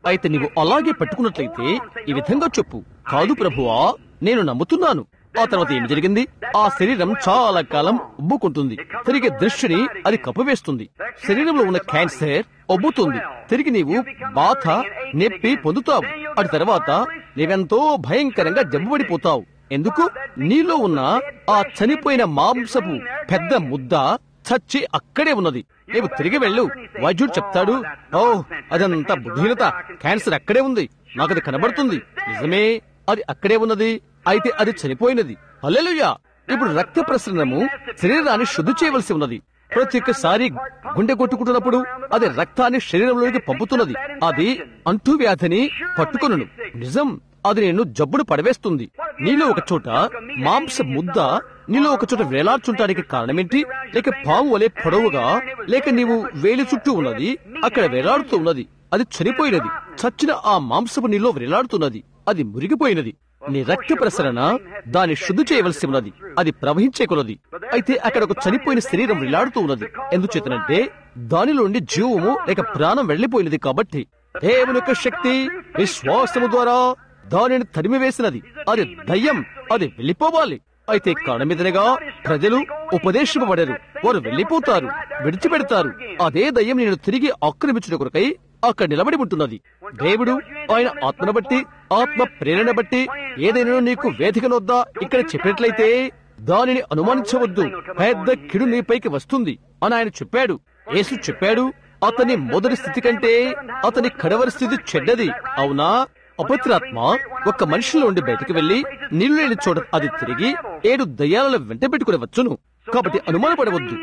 అయితే నీవు అలాగే పెట్టుకున్నట్లయితే ఈ విధంగా చెప్పు కాదు ప్రభువా నేను నమ్ముతున్నాను ఆ తర్వాత ఏమి జరిగింది ఆ శరీరం చాలా కాలం ఉబ్బుకుంటుంది తిరిగి దృష్టిని అది కప్పివేస్తుంది శరీరంలో ఉన్న క్యాన్సర్ ఒబ్బుతుంది తిరిగి నీవు బాధ నొప్పి పొందుతావు అటు తర్వాత నీవెంతో భయంకరంగా జబ్బుపడిపోతావు ఎందుకు నీలో ఉన్న ఆ చనిపోయిన మాంసపు పెద్ద ముద్ద చచ్చి అక్కడే ఉన్నది నీవు తిరిగి వెళ్ళు వైద్యుడు చెప్తాడు ఓ అదంతా బుద్ధిహీనత క్యాన్సర్ అక్కడే ఉంది నాకు అది కనబడుతుంది నిజమే అది అక్కడే ఉన్నది అయితే అది చనిపోయినది హల్లెలూయా ఇప్పుడు రక్త ప్రసరణము శరీరాన్ని శుద్ధి చేయవలసి ఉన్నది ప్రతి ఒక్కసారి గుండె కొట్టుకుంటున్నప్పుడు అది రక్తాన్ని శరీరంలోకి పంపుతున్నది అది అంటువ్యాధిని పట్టుకొనును నిజం అది నేను జబ్బును పడవేస్తుంది నీలో ఒక చోట మాంస ముద్ద నీలో ఒక చోట వేలాడుచుంటానికి కారణమేంటి లేక పాము వలె పొడవుగా లేక నీవు వేలి చుట్టూ ఉన్నది అక్కడ వేలాడుతూ ఉన్నది అది చనిపోయినది చచ్చిన ఆ మాంసపు నీలో వేలాడుతున్నది అది మురిగిపోయినది నీ రక్త ప్రసరణ దాన్ని శుద్ధి చేయవలసి ఉన్నది అది ప్రవహించే కొలది అయితే అక్కడ ఒక చనిపోయిన శరీరం వేలాడుతూ ఉన్నది ఎందుచేతనంటే దానిలోండి జీవము లేక ప్రాణం వెళ్లిపోయినది కాబట్టి దేవుని యొక్క శక్తి విశ్వాసము ద్వారా దానిని తరిమివేసినది అది దయ్యం అది వెళ్లిపోవాలి అయితే కారణమిదనగా ప్రజలు ఉపదేశింపబడరు వారు వెళ్లిపోతారు విడిచిపెడతారు అదే దయ్యం నేను తిరిగి ఆక్రమించిన కొరకై అక్కడ నిలబడి ఉంటున్నది దేవుడు ఆయన ఆత్మను బట్టి ఆత్మ ప్రేరణ బట్టి ఏదైనా నీకు వేదికనొద్దా ఇక్కడ చెప్పినట్లయితే దానిని అనుమానించవద్దు పెద్ద కిడు నీపైకి వస్తుంది అని ఆయన చెప్పాడు యేసు చెప్పాడు అతని మొదటి స్థితి కంటే అతని కడవరి స్థితి చెడ్డది అవునా అపవిత్రాత్మ ఒక మనిషిలో ఉండి బయటకు వెళ్లి నీళ్లు లేని చోట అది తిరిగి ఏడు దయ్యాలను వెంట పెట్టుకుని వచ్చును కాబట్టి అనుమానపడవద్దు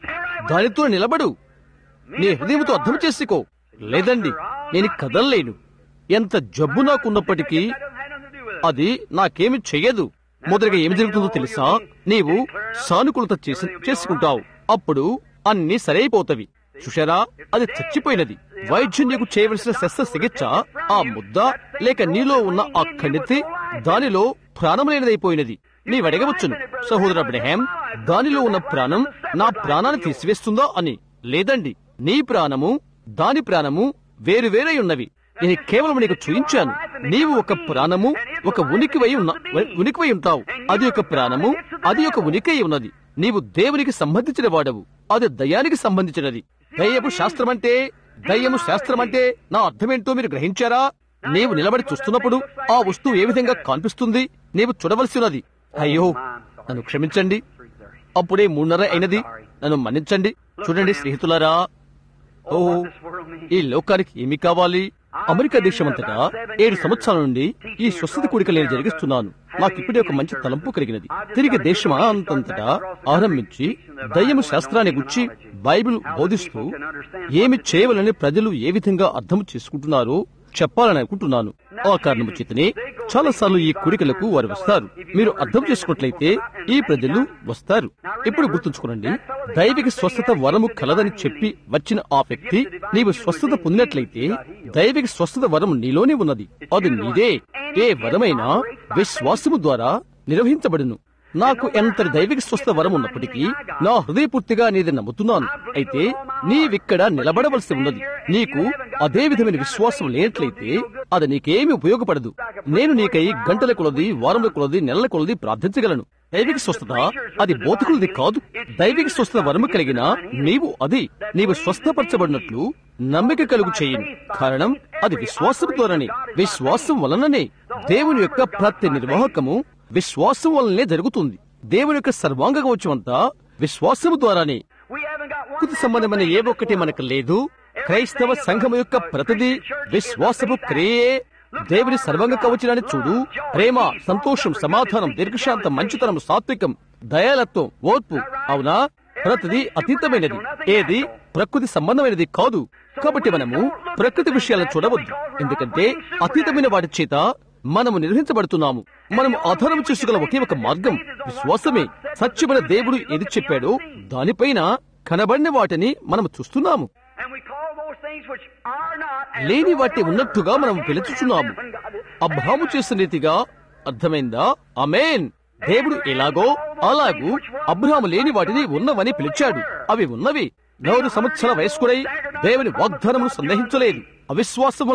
దానితో నిలబడు నీ హృదయంతో అర్థం చేసుకో లేదండి నేను కదలలేను ఎంత జబ్బు నాకున్నప్పటికీ అది నాకేమి చెయ్యదు మొదటిగా ఏమి జరుగుతుందో తెలుసా నీవు సానుకూలత చేసి చేసుకుంటావు అప్పుడు అన్ని సరైపోతవి చూశారా అది చచ్చిపోయినది వైద్యం నీకు చేయవలసిన శస్త్రచికిత్స ఆ ముద్ద లేక నీలో ఉన్న ఆ ఖండితి దానిలో ప్రాణం లేనిదైపోయినది నీవు అడగవచ్చును సహోదర అబ్రహాం దానిలో ఉన్న ప్రాణం నా ప్రాణాన్ని తీసివేస్తుందా అని లేదండి నీ ప్రాణము దాని ప్రాణము వేరు వేరై ఉన్నవి నేను కేవలం నీకు చూయించాను నీవు ఒక ప్రాణము ఒక ఉనికివై ఉన్న ఉనికివై ఉంటావు అది ఒక ప్రాణము అది ఒక ఉనికి ఉన్నది నీవు దేవునికి సంబంధించిన వాడవు అది దయ్యానికి సంబంధించినది దయ్యపు శాస్త్రం అంటే దయ్యము శాస్త్రం అంటే నా అర్థమేంటో మీరు గ్రహించారా నీవు నిలబడి చూస్తున్నప్పుడు ఆ వస్తువు ఏ విధంగా కనిపిస్తుంది నీవు చూడవలసి ఉన్నది అయ్యో నన్ను క్షమించండి అప్పుడే మూడున్నర అయినది నన్ను మన్నించండి చూడండి స్నేహితులారా ఓ ఈ లోకానికి ఏమి కావాలి అమెరికా దేశమంతటా ఏడు సంవత్సరాల నుండి ఈ స్వస్థత కూడిక నేను జరిగిస్తున్నాను నాకు ఇప్పుడే ఒక మంచి తలంపు కలిగినది తిరిగి దేశం అంతంతటా ఆరంభించి దయ్యము శాస్త్రాన్ని గుచ్చి బైబిల్ బోధిస్తూ ఏమి చేయవలని ప్రజలు ఏ విధంగా అర్థం చేసుకుంటున్నారో చెప్పాలని అనుకుంటున్నాను ఆ కారణము చేతనే చాలా సార్లు ఈ కూడికలకు వారు వస్తారు మీరు అర్థం చేసుకున్నట్లయితే ఈ ప్రజలు వస్తారు ఇప్పుడు గుర్తుంచుకోనండి దైవిక స్వస్థత వరము కలదని చెప్పి వచ్చిన ఆ వ్యక్తి నీవు స్వస్థత పొందినట్లయితే దైవిక స్వస్థత వరం నీలోనే ఉన్నది అది నీదే ఏ వరమైనా విశ్వాసము ద్వారా నిర్వహించబడును నాకు ఎంతటి దైవిక స్వస్థ వరం ఉన్నప్పటికీ నా హృదయపూర్తిగా నీది నమ్ముతున్నాను అయితే నీవిక్కడ నిలబడవలసి ఉన్నది నీకు అదే విధమైన విశ్వాసం లేనట్లయితే అది నీకేమి ఉపయోగపడదు నేను నీకై గంటల కొలది వారముల కొలది నెలల కొలది ప్రార్థించగలను దైవిక స్వస్థత అది బోధకులది కాదు దైవిక స్వస్థత వరము కలిగిన నీవు అది నీవు స్వస్థపరచబడినట్లు నమ్మిక కలుగు చేయను కారణం అది విశ్వాసం ద్వారానే విశ్వాసం వలననే దేవుని యొక్క ప్రతి నిర్వాహకము విశ్వాసం వల్లనే జరుగుతుంది దేవుని యొక్క సర్వాంగ కవచమంతా విశ్వాసము ద్వారానే ప్రకృతి సంబంధమైన ఏ ఒక్కటి మనకు లేదు క్రైస్తవ సంఘము యొక్క ప్రతిదీ విశ్వాసపు క్రియే దేవుని సర్వంగ కవచనాన్ని చూడు ప్రేమ సంతోషం సమాధానం దీర్ఘశాంతం మంచితనం సాత్వికం దయాలత్వం ఓర్పు అవునా ప్రతిదీ అతీతమైనది ఏది ప్రకృతి సంబంధమైనది కాదు కాబట్టి మనము ప్రకృతి విషయాలను చూడవద్దు ఎందుకంటే అతీతమైన వాటి చేత మనము నిర్వహించబడుతున్నాము మనము ఆధారం చేసుకోగల ఒకే ఒక మార్గం విశ్వాసమే సత్యమైన దేవుడు ఏది చెప్పాడో దానిపైన కనబడిన వాటిని మనము చూస్తున్నాము లేని వాటి ఉన్నట్టుగా మనం పిలుచుచున్నాము అబ్రాము చేసిన రీతిగా అర్థమైందా అమేన్ దేవుడు ఎలాగో అలాగూ అబ్రాము లేని వాటిని ఉన్నవని పిలిచాడు అవి ఉన్నవి నూరు సంవత్సరాల వయస్కుడై దేవుని వాగ్దానమును సందేహించలేదు అవిశ్వాసం వలన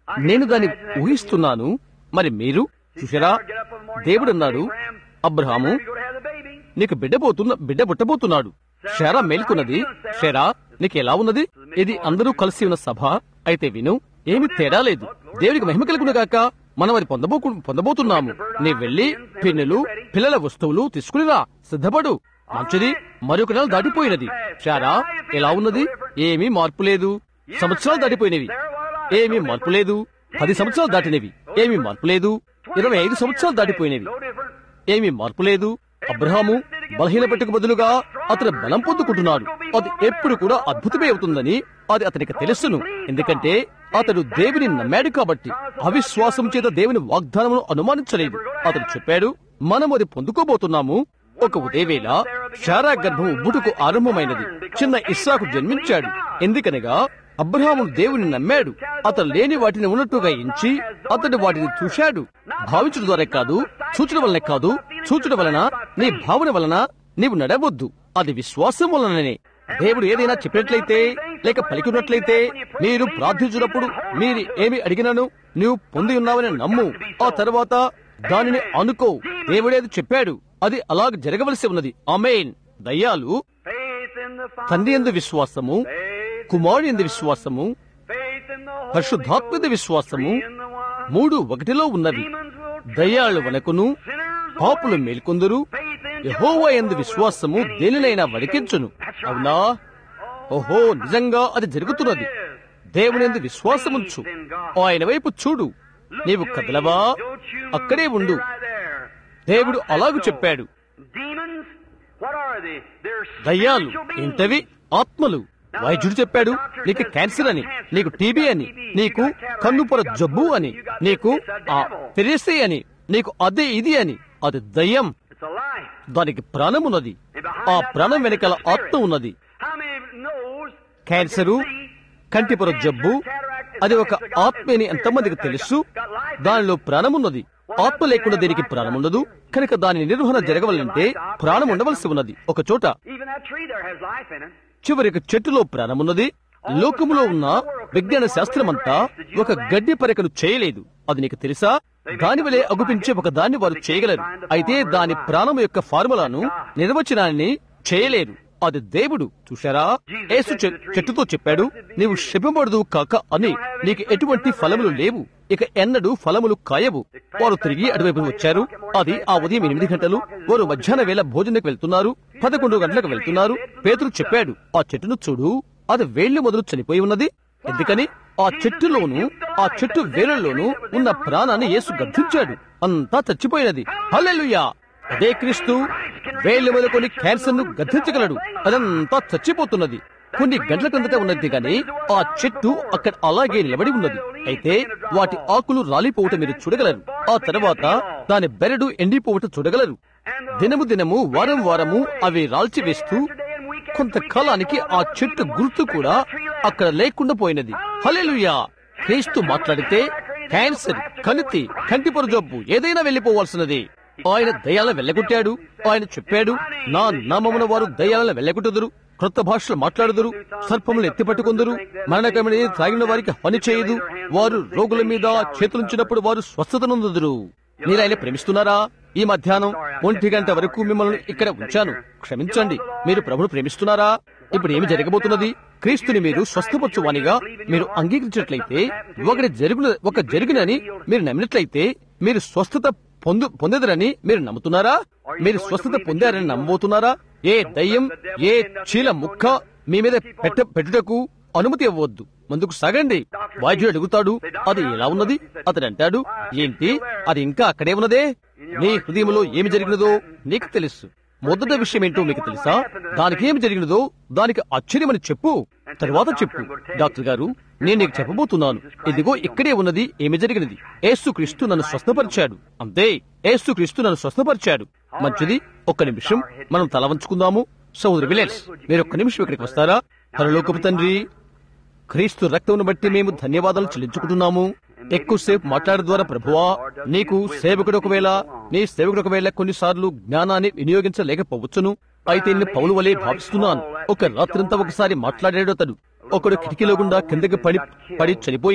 నేను దాన్ని ఊహిస్తున్నాను మరి మీరు చూసారా దేవుడు అన్నాడు అబ్రహాము నీకు బిడ్డ పోతున్న బిడ్డ పుట్టబోతున్నాడు షేరా మేల్కొన్నది షేరా నీకు ఎలా ఉన్నది ఇది అందరూ కలిసి ఉన్న సభ అయితే విను ఏమి తేడా లేదు దేవుడికి మహిమ కలుగునుగాక మనం అది పొందబో పొందబోతున్నాము నీ వెళ్లి పిన్నులు పిల్లల వస్తువులు తీసుకునిరా సిద్ధపడు మంచిది మరొక నెల దాటిపోయినది షారా ఎలా ఉన్నది ఏమీ మార్పు లేదు సంవత్సరాలు దాటిపోయినవి ఏమీ మార్పు లేదు పది సంవత్సరాలు దాటినవి ఏమీ మార్పు లేదు ఇరవై ఐదు సంవత్సరాలు దాటిపోయినవి ఏమీ మార్పు లేదు అబ్రహాము బలహీన పెట్టుకు బదులుగా అతను బలం పొందుకుంటున్నాడు అది ఎప్పుడు కూడా అద్భుతమే అవుతుందని అది అతనికి తెలుసును ఎందుకంటే అతడు దేవుని నమ్మాడు కాబట్టి అవిశ్వాసం చేత దేవుని వాగ్దానమును అనుమానించలేదు అతడు చెప్పాడు మనం అది పొందుకోబోతున్నాము ఒక ఉదయవేళ శారా గర్భం ఉబ్బుటకు ఆరంభమైనది చిన్న ఇస్సాకు జన్మించాడు ఎందుకనగా అబ్రహాము దేవుని నమ్మాడు అతను లేని వాటిని ఉన్నట్టుగా ఎంచి అతడు వాటిని చూశాడు భావించడం ద్వారా కాదు సూచన వలన కాదు సూచన వలన నీ భావన వలన నీవు నడవద్దు అది విశ్వాసం వలననే దేవుడు ఏదైనా చెప్పినట్లయితే లేక పలికినట్లయితే మీరు ప్రార్థించినప్పుడు మీరు ఏమి అడిగినను నీవు పొంది ఉన్నావని నమ్ము ఆ తర్వాత దానిని అనుకో దేవుడేది చెప్పాడు అది అలాగ జరగవలసి ఉన్నది ఆమెన్ దయ్యాలు తండ్రి ఎందు విశ్వాసము కుమారుని ఎందు విశ్వాసము పరిశుద్ధాత్మద విశ్వాసము మూడు ఒకటిలో ఉన్నవి దయ్యాలు వనకును పాపులు మేల్కొందురు యహోవా ఎందు విశ్వాసము దేనినైనా వడికించును అవునా ఓహో నిజంగా అది జరుగుతున్నది దేవుని ఎందు విశ్వాసముంచు ఆయన వైపు చూడు నీవు కదలవా అక్కడే ఉండు దేవుడు అలాగు చెప్పాడు దయ్యాలు ఏంటవి ఆత్మలు వైద్యుడు చెప్పాడు నీకు క్యాన్సర్ అని నీకు టీబీ అని నీకు కన్నుపొర జబ్బు అని నీకు ఆ తెరేసే అని నీకు అదే ఇది అని అది దయ్యం దానికి ప్రాణం ఉన్నది ఆ ప్రాణం వెనకాల ఆత్మ ఉన్నది క్యాన్సరు కంటిపొర జబ్బు అది ఒక ఆత్మ అని ఎంతమందికి తెలుసు దానిలో ప్రాణమున్నది ఆత్మ లేకుండా దీనికి ప్రాణం ఉండదు కనుక దాని నిర్వహణ జరగవాలంటే ప్రాణం ఉండవలసి ఉన్నది ఒక చోట చివరికి చెట్టులో ప్రాణమున్నది లోకములో ఉన్న విజ్ఞాన శాస్త్రమంతా ఒక గడ్డి పరికను చేయలేదు అది నీకు తెలుసా దాని వలె అగుపించే ఒక దాన్ని వారు చేయగలరు అయితే దాని ప్రాణం యొక్క ఫార్ములాను నిర్వచనాన్ని చేయలేరు అది దేవుడు చూశారా యేసు చె- చెట్టుతో చెప్పాడు నీవు శపింపడదు కాక అని నీకు ఎటువంటి ఫలములు లేవు ఇక ఎన్నడూ ఫలములు కాయవు వారు తిరిగి అటువైపు వచ్చారు అది ఆ ఉదయం ఎనిమిది గంటలు వారు మధ్యాహ్న వేళ భోజనకు వెళ్తున్నారు పదకొండు గంటలకు వెళ్తున్నారు పేతురు చెప్పాడు ఆ చెట్టును చూడు అది వేళ్లు మొదలు చనిపోయి ఉన్నది ఎందుకని ఆ చెట్టులోను ఆ చెట్టు వేలల్లోనూ ఉన్న ప్రాణాన్ని యేసు గద్దించాడు అంతా చచ్చిపోయినది హల్లెలూయా అదే క్రీస్తు వేళ్లు మొదలుకొని క్యాన్సర్ ను గద్దించగలడు అదంతా చచ్చిపోతున్నది కొన్ని గంటల క్రిందట ఉన్నది కానీ ఆ చెట్టు అక్కడ అలాగే నిలబడి ఉన్నది అయితే వాటి ఆకులు రాలిపోవటం మీరు చూడగలరు ఆ తర్వాత దాని బెరడు ఎండిపోవటం చూడగలరు దినము దినము వారం వారము అవి రాల్చి వేస్తూ కొంతకాలానికి ఆ చెట్టు గుర్తు కూడా అక్కడ లేకుండా పోయినది హల్లెలూయా క్రీస్తు మాట్లాడితే క్యాన్సర్ కణితి కంటిపొర జబ్బు ఏదైనా వెళ్లిపోవాల్సినది ఆయన దయాలను వెళ్ళగొట్టాడు ఆయన చెప్పాడు నా నామమున వారు దయాలను వెళ్ళగొట్టుదురు క్రొత్త భాషలు మాట్లాడుదురు సర్పములు ఎత్తిపట్టుకుందరు మరణకరమైన త్రాగిన వారికి హాని చేయదు వారు రోగుల మీద చేతులుంచినప్పుడు వారు స్వస్థత నొందుదురు మీరు ఆయన ప్రేమిస్తున్నారా ఈ మధ్యాహ్నం ఒంటి గంట వరకు మిమ్మల్ని ఇక్కడ ఉంచాను క్షమించండి మీరు ప్రభును ప్రేమిస్తున్నారా ఇప్పుడు ఏమి జరగబోతున్నది క్రీస్తుని మీరు స్వస్థపరచువానిగా మీరు అంగీకరించినట్లయితే ఒకటి జరుగున ఒక జరిగినని మీరు నమ్మినట్లయితే మీరు స్వస్థత పొందు పొందేదరని మీరు నమ్ముతున్నారా మీరు స్వస్థత పొందారని నమ్మబోతున్నారా ఏ దయ్యం ఏ చీల ముక్క మీ మీద పెట్ట పెట్టుటకు అనుమతి ఇవ్వవద్దు ముందుకు సాగండి వైద్యుడు అడుగుతాడు అది ఎలా ఉన్నది అతడు అంటాడు ఏంటి అది ఇంకా అక్కడే ఉన్నదే నీ హృదయంలో ఏమి జరిగినదో నీకు తెలుసు మొదటి విషయం ఏంటో మీకు తెలుసా దానికి ఏమి జరిగినదో దానికి ఆశ్చర్యమని చెప్పు తరువాత చెప్పు డాక్టర్ గారు నేను నీకు చెప్పబోతున్నాను ఇదిగో ఇక్కడే ఉన్నది ఏమి జరిగినది ఏసుక్రీస్తు నన్ను స్వస్థపరిచాడు అంతే ఏసుక్రీస్తు నన్ను స్వస్థపరిచాడు మంచిది ఒక్క నిమిషం మనం తల వంచుకుందాము సోదరు విలేజ్ మీరు ఒక్క నిమిషం ఇక్కడికి వస్తారా పరలోకపు తండ్రి క్రీస్తు రక్తమును బట్టి మేము ధన్యవాదాలు చెల్లించుకుంటున్నాము ఎక్కువసేపు మాట్లాడే ద్వారా ప్రభువా నీకు సేవకుడు ఒకవేళ నీ సేవకుడు ఒకవేళ కొన్నిసార్లు జ్ఞానాన్ని వినియోగించలేకపోవచ్చును అయితే నేను పౌలు వలె భావిస్తున్నాను ఒక రాత్రంతా ఒకసారి మాట్లాడాడు అతడు ఒకడు కిటికీలో గుండా కిందకి పడి పడి చనిపోయాడు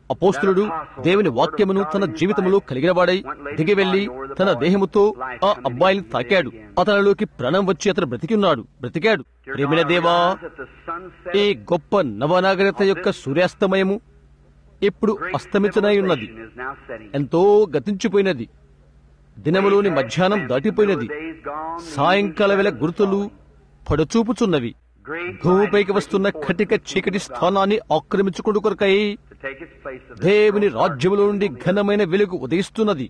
అపోస్తులుడు దేవుని వాక్యమును తన జీవితములో కలిగినవాడై దిగి వెళ్లి తన దేహముతో ఆ అబ్బాయిని తాకాడు అతనిలోకి ప్రాణం వచ్చి అతను బ్రతికి ఉన్నాడు బ్రతికాడు ప్రేమిన దేవా ఈ గొప్ప నవనాగరికత యొక్క సూర్యాస్తమయము ఇప్పుడు అస్తమించనై ఉన్నది ఎంతో గతించిపోయినది దినములోని మధ్యాహ్నం దాటిపోయినది సాయంకాల వేళ గుర్తులు పడచూపుచున్నవి భూమిపైకి వస్తున్న కటిక చీకటి స్థానాన్ని ఆక్రమించుకుంటూ కొరకై దేవుని రాజ్యములో నుండి ఘనమైన వెలుగు ఉదయిస్తున్నది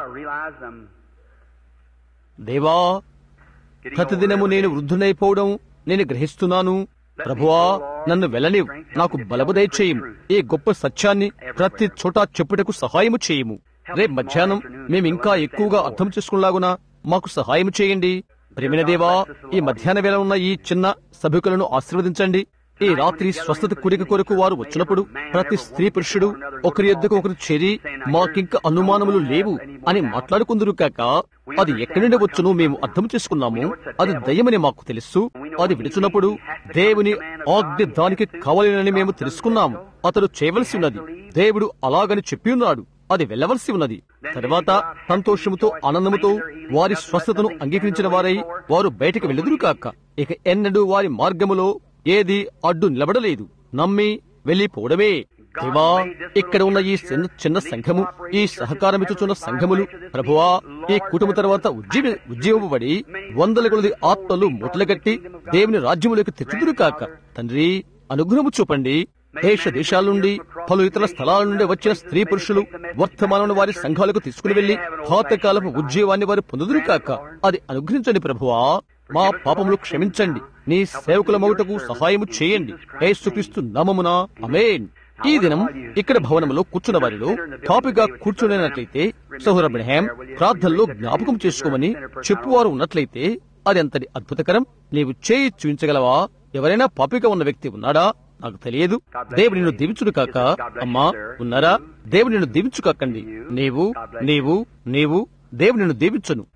దేవా ప్రతిదినము నేను వృద్ధునైపోవడం నేను గ్రహిస్తున్నాను ప్రభువా నన్ను వెళ్ళనివ్ నాకు బలము దయచేయము ఈ గొప్ప సత్యాన్ని ప్రతి చోట చెప్పుటకు సహాయము చేయము రేపు మధ్యాహ్నం మేము ఇంకా ఎక్కువగా అర్థం చేసుకునేలాగున మాకు సహాయం చేయండి ప్రేమిన దేవా ఈ మధ్యాహ్న వేళ ఉన్న ఈ చిన్న సభికులను ఆశీర్వదించండి ఈ రాత్రి స్వస్థత కుడిక కొరకు వారు వచ్చినప్పుడు ప్రతి స్త్రీ పురుషుడు ఒకరి యొద్దకు ఒకరు చేరి మాకింక అనుమానములు లేవు అని మాట్లాడుకుందరు కాక అది ఎక్కడి నుండి వచ్చును మేము అర్థం చేసుకున్నాము అది దయ్యమని మాకు తెలుసు అది విడుచున్నప్పుడు దేవుని ఆజ్ఞ దానికి కావాలని మేము తెలుసుకున్నాము అతడు చేయవలసి ఉన్నది దేవుడు అలాగని చెప్పి ఉన్నాడు అది వెళ్ళవలసి ఉన్నది తర్వాత సంతోషముతో ఆనందముతో వారి స్వస్థతను అంగీకరించిన వారై వారు బయటకు వెళ్ళదురు కాక ఇక ఎన్నడూ వారి మార్గములో ఏది అడ్డు నిలబడలేదు నమ్మి వెళ్ళిపోవడమే దేవా ఇక్కడ ఉన్న ఈ చిన్న చిన్న సంఘము ఈ సహకారమిచ్చుచున్న సంఘములు ప్రభువా ఈ కుటుంబ తర్వాత ఉజ్జీవి ఉజ్జీవబడి వందల కొలది ఆత్మలు మూటలుగట్టి దేవుని రాజ్యములోకి తెచ్చుదురు కాక తండ్రి అనుగ్రహము చూపండి దేశ దేశాల నుండి పలు ఇతర స్థలాల నుండి వచ్చిన స్త్రీ పురుషులు వర్తమానం వారి సంఘాలకు తీసుకుని వెళ్లి పాతకాలపు ఉద్యోగాన్ని వారు పొందుదురు కాక అది అనుగ్రహించండి ప్రభువా మా పాపములు క్షమించండి నీ సేవకుల మౌటకు సహాయము చేయండి యేసుక్రీస్తు నామమున అమేన్ ఈ దినం ఇక్కడ భవనంలో కూర్చున్న వారిలో టాపిక్గా కూర్చున్నట్లయితే సహోర బ్రహాం ప్రార్థనలో జ్ఞాపకం చేసుకోమని చెప్పువారు ఉన్నట్లయితే అది అంతటి అద్భుతకరం నీవు చేయి చూపించగలవా ఎవరైనా పాపిగా ఉన్న వ్యక్తి ఉన్నాడా నాకు తెలియదు దేవుడు నిన్ను దీవించుడు కాక అమ్మా ఉన్నారా దేవుడు నిన్ను దీవించు కాకండి నీవు నీవు నీవు దేవుడు నిన్ను దీవించును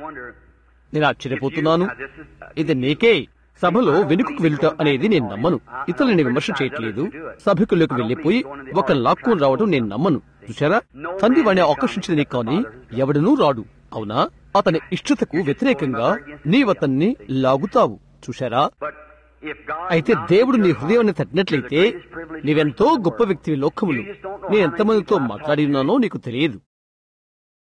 నేను ఆశ్చర్యపోతున్నాను ఇది నీకే సభలో వెనుకకు వెళ్ళుట అనేది నేను నమ్మను ఇతరులని విమర్శ చేయట్లేదు సభికుల్లోకి వెళ్లిపోయి ఒక లాక్కుని రావడం నేను నమ్మను చూసారా తండ్రి వాడిని ఆకర్షించింది కానీ ఎవడనూ రాడు అవునా అతని ఇష్టతకు వ్యతిరేకంగా నీవతన్ని లాగుతావు చూశారా అయితే దేవుడు నీ హృదయాన్ని తట్టినట్లయితే నీవెంతో గొప్ప వ్యక్తివి లోకములు నేను ఎంతమందితో మాట్లాడి ఉన్నానో నీకు తెలియదు